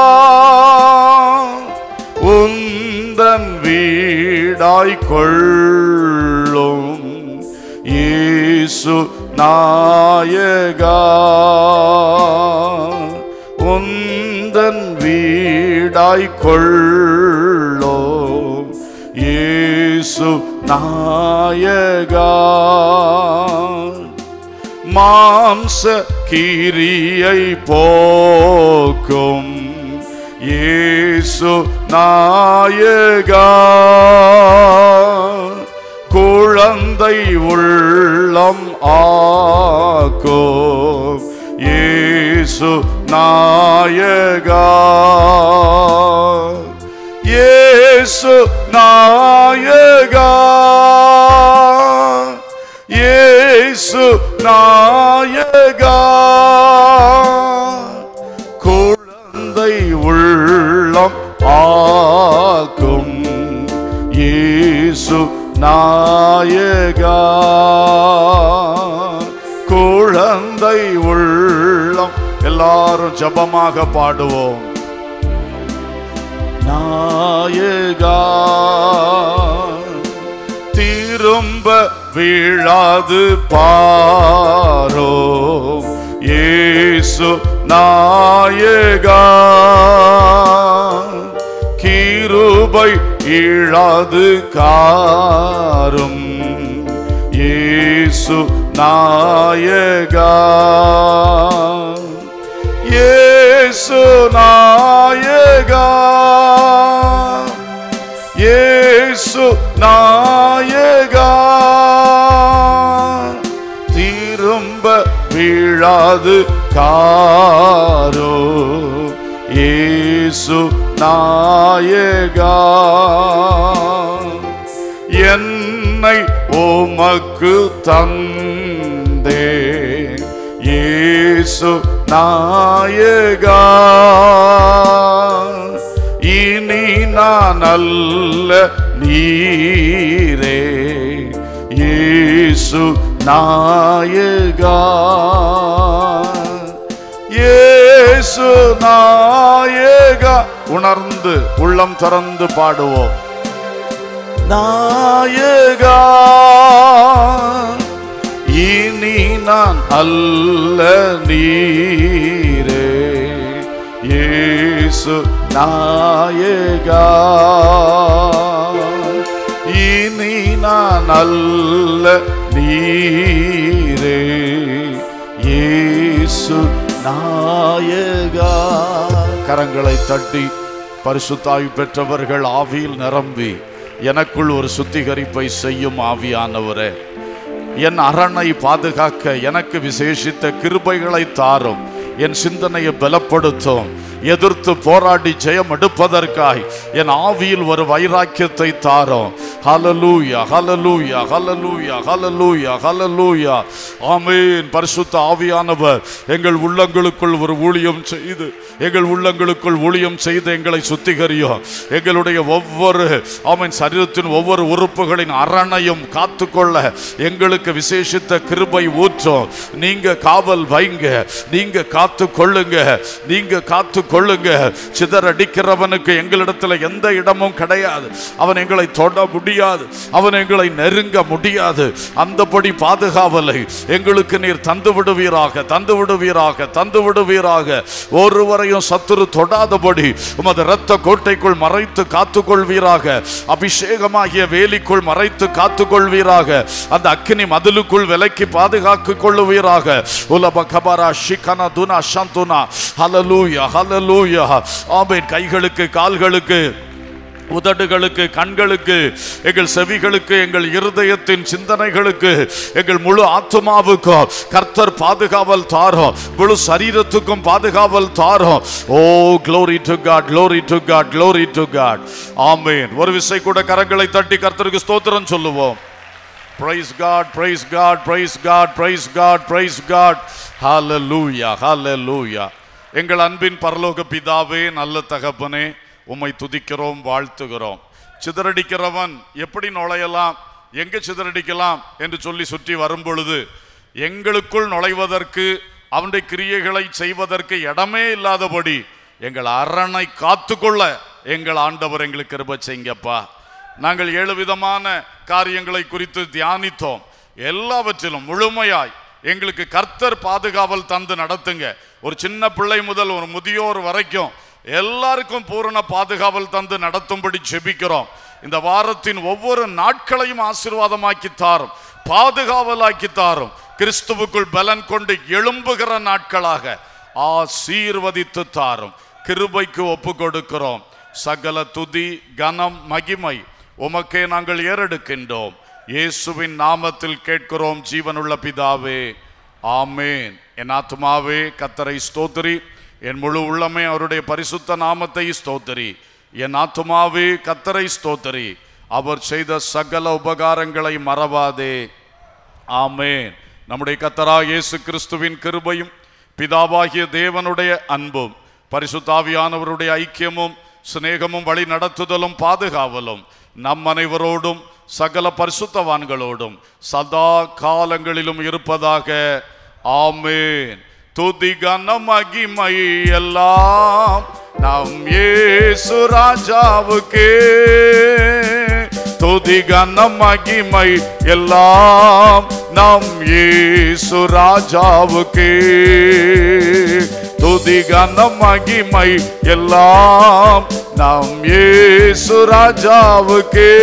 உந்தன் வீடாய் கொள்ளும் இயேசு நாயகா உந்தன் வீடாய் கொள்ளும் இயேசு நாயகா மாம்ச கிரியை போக்கும் இயேசு நாயகா குழந்தை உள்ளம் ஆக்கும் இயேசு நாயகா இயேசு நாயகா இயேசு நாயகா குழந்தை உள்ளம் ஆக்கும் இயேசு நாயகா குழந்தை உள்ளம் எல்லாரும் ஜபமாக பாடுவோம் நாயகா திரும்ப வீழாது பாரோ இயேசு நாயகா கிருபை இழாது காரும் இயேசு நாயகா இயேசு நாயகா இயேசு நாயகா திரும்ப வீழாது காரோ இயேசு நாயகா என்னை உமக்கு தந்தே இயேசு நாயகா இனி நான் அல்ல நீரே இயேசு நாயகா இயேசு நாயகா உணர்ந்து உள்ளம் திறந்து பாடுவோம் நாயகா இனி நான் அல்ல நீரே இயேசு நாயகா இனி நான் அல்ல நீரே இயேசு நாயகா கரங்களை தட்டி பரிசுத்தாய் பெற்றவர்கள் ஆவியில் நிரம்பி எனக்குள் ஒரு சுத்திகரிப்பை செய்யும் ஆவியானவரே என் அரணை பாதுகாக்க எனக்கு விசேஷித்த கிருபைகளை தாரும் என் சிந்தனையை பலப்படுத்தும் எதிர்த்து போராடி ஜெயம் எடுப்பதற்காய் என் ஆவியில் ஒரு வைராக்கியத்தை தாரும் ஹலலூயா ஹலலூயா ஹலலூயா ஹலலூயா ஹலலூயா ஆமீன் பரிசுத்த ஆவியானவர் எங்கள் உள்ளங்களுக்குள் ஒரு ஊழியம் செய்து எங்கள் உள்ளங்களுக்குள் ஊழியம் செய்து எங்களை சுத்திகரியும் எங்களுடைய ஒவ்வொரு ஆமீன் சரீரத்தின் ஒவ்வொரு உறுப்புகளின் அரணையும் காத்துக்கொள்ள எங்களுக்கு விசேஷித்த கிருபை ஊற்றும் நீங்க காவல் வைங்க நீங்க காத்து கொள்ளுங்க நீங்க காத்து கொள்ளுங்க சிதறடிக்கிறவனுக்கு எங்களிடத்துல எந்த இடமும் கிடையாது அவன் எங்களை தொட முடியாது அவன் எங்களை நெருங்க முடியாது அந்தபடி பாதுகாவலை எங்களுக்கு நீர் தந்து விடுவீராக தந்து விடுவீராக தந்து விடுவீராக ஒருவரையும் சத்துரு தொடாதபடி உமது இரத்த கோட்டைக்குள் மறைத்து காத்துக்கொள்வீராக அபிஷேகமாகிய வேலிக்குள் மறைத்து காத்துக்கொள்வீராக அந்த அக்கினி மதிலுக்குள் விலக்கி பாதுகாத்துக் கொள்ளுவீராக உலப கபரா ஷிகன துனா சந்துனா ஹலலூயா ஹலலூயா ஆமேன் கைகளுக்கு கால்களுக்கு உதடுகளுக்கு கண்களுக்கு எங்கள் செவிகளுக்கு எங்கள் இருதயத்தின் சிந்தனைகளுக்கு எங்கள் முழு ஆத்மாவுக்கும் கர்த்தர் பாதுகாவல் தாரும் முழு சரீரத்துக்கும் பாதுகாவல் தாரும் ஓ glory to God glory to God glory to God ஆமென் ஒரு விசை கூட கரங்களை தட்டி கர்த்தருக்கு ஸ்தோத்திரம் சொல்லுவோம் Praise God, praise God, praise God, praise God, praise God. Hallelujah, hallelujah. எங்கள் அன்பின் பரலோக பிதாவே நல்ல தகப்பனே உம்மை துதிக்கிறோம் வாழ்த்துகிறோம் சிதறடிக்கிறவன் எப்படி நுழையலாம் எங்க சிதறடிக்கலாம் என்று சொல்லி சுற்றி வரும் பொழுது எங்களுக்குள் நுழைவதற்கு அவனுடைய கிரியைகளை செய்வதற்கு இடமே இல்லாதபடி எங்கள் அரணை காத்துக்கொள்ள எங்கள் ஆண்டவர் எங்களுக்கு கிருபை செய்யுங்கப்பா நாங்கள் ஏழு விதமான காரியங்களை குறித்து தியானித்தோம் எல்லாவற்றிலும் முழுமையாய் எங்களுக்கு கர்த்தர் பாதுகாவல் தந்து நடத்துங்க ஒரு சின்ன பிள்ளை முதல் ஒரு முதியோர் வரைக்கும் எல்லாருக்கும் பூரண பாதுகாவல் தந்து நடத்தும்படி ஜெபிக்கிறோம் இந்த வாரத்தின் ஒவ்வொரு நாட்களையும் ஆசீர்வாதமாக்கி தாரும் பாதுகாவலாக்கி தாரும் கிறிஸ்துவுக்குள் பலன் கொண்டு எழும்புகிற நாட்களாக ஆசீர்வதித்து தாரும் கிருபைக்கு ஒப்பு கொடுக்கிறோம் சகல துதி கனம் மகிமை உமக்கே நாங்கள் ஏறெடுக்கின்றோம் இயேசுவின் நாமத்தில் கேட்கிறோம் ஜீவனுள்ள பிதாவே ஆமேன் என் ஆத்மாவே கத்தரை ஸ்தோத்திரி என் முழு உள்ளமே அவருடைய பரிசுத்த நாமத்தை ஸ்தோத்திரி என் ஆத்மாவே கத்தரை ஸ்தோத்திரி அவர் செய்த சகல உபகாரங்களை மறவாதே ஆமேன் நம்முடைய கத்தரா இயேசு கிறிஸ்துவின் கிருபையும் பிதாவாகிய தேவனுடைய அன்பும் பரிசுத்தாவியானவருடைய ஐக்கியமும் சிநேகமும் வழி நடத்துதலும் பாதுகாவலும் நம் அனைவரோடும் சகல பரிசுத்தவான்களோடும் சதா காலங்களிலும் இருப்பதாக ஆமேன் துதி கன மகிமை எல்லாம் நம் இயேசு ராஜாவுக்கே துதி கன மகிமை எல்லாம் நம் இயேசு ராஜாவுக்கே துதி கன மகிமை எல்லாம் நம் இயேசு ராஜாவுக்கே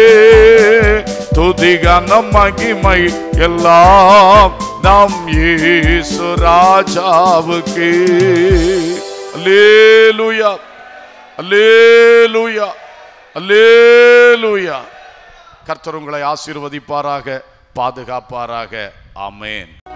துதி கன மகிமை எல்லாம் நம் இயேசு ராஜாவுக்கே அல்லேலூயா அல்லேலூயா அல்லேலூயா கர்த்தர் உங்களை ஆசீர்வதிப்பாராக பாதுகாப்பாராக ஆமென்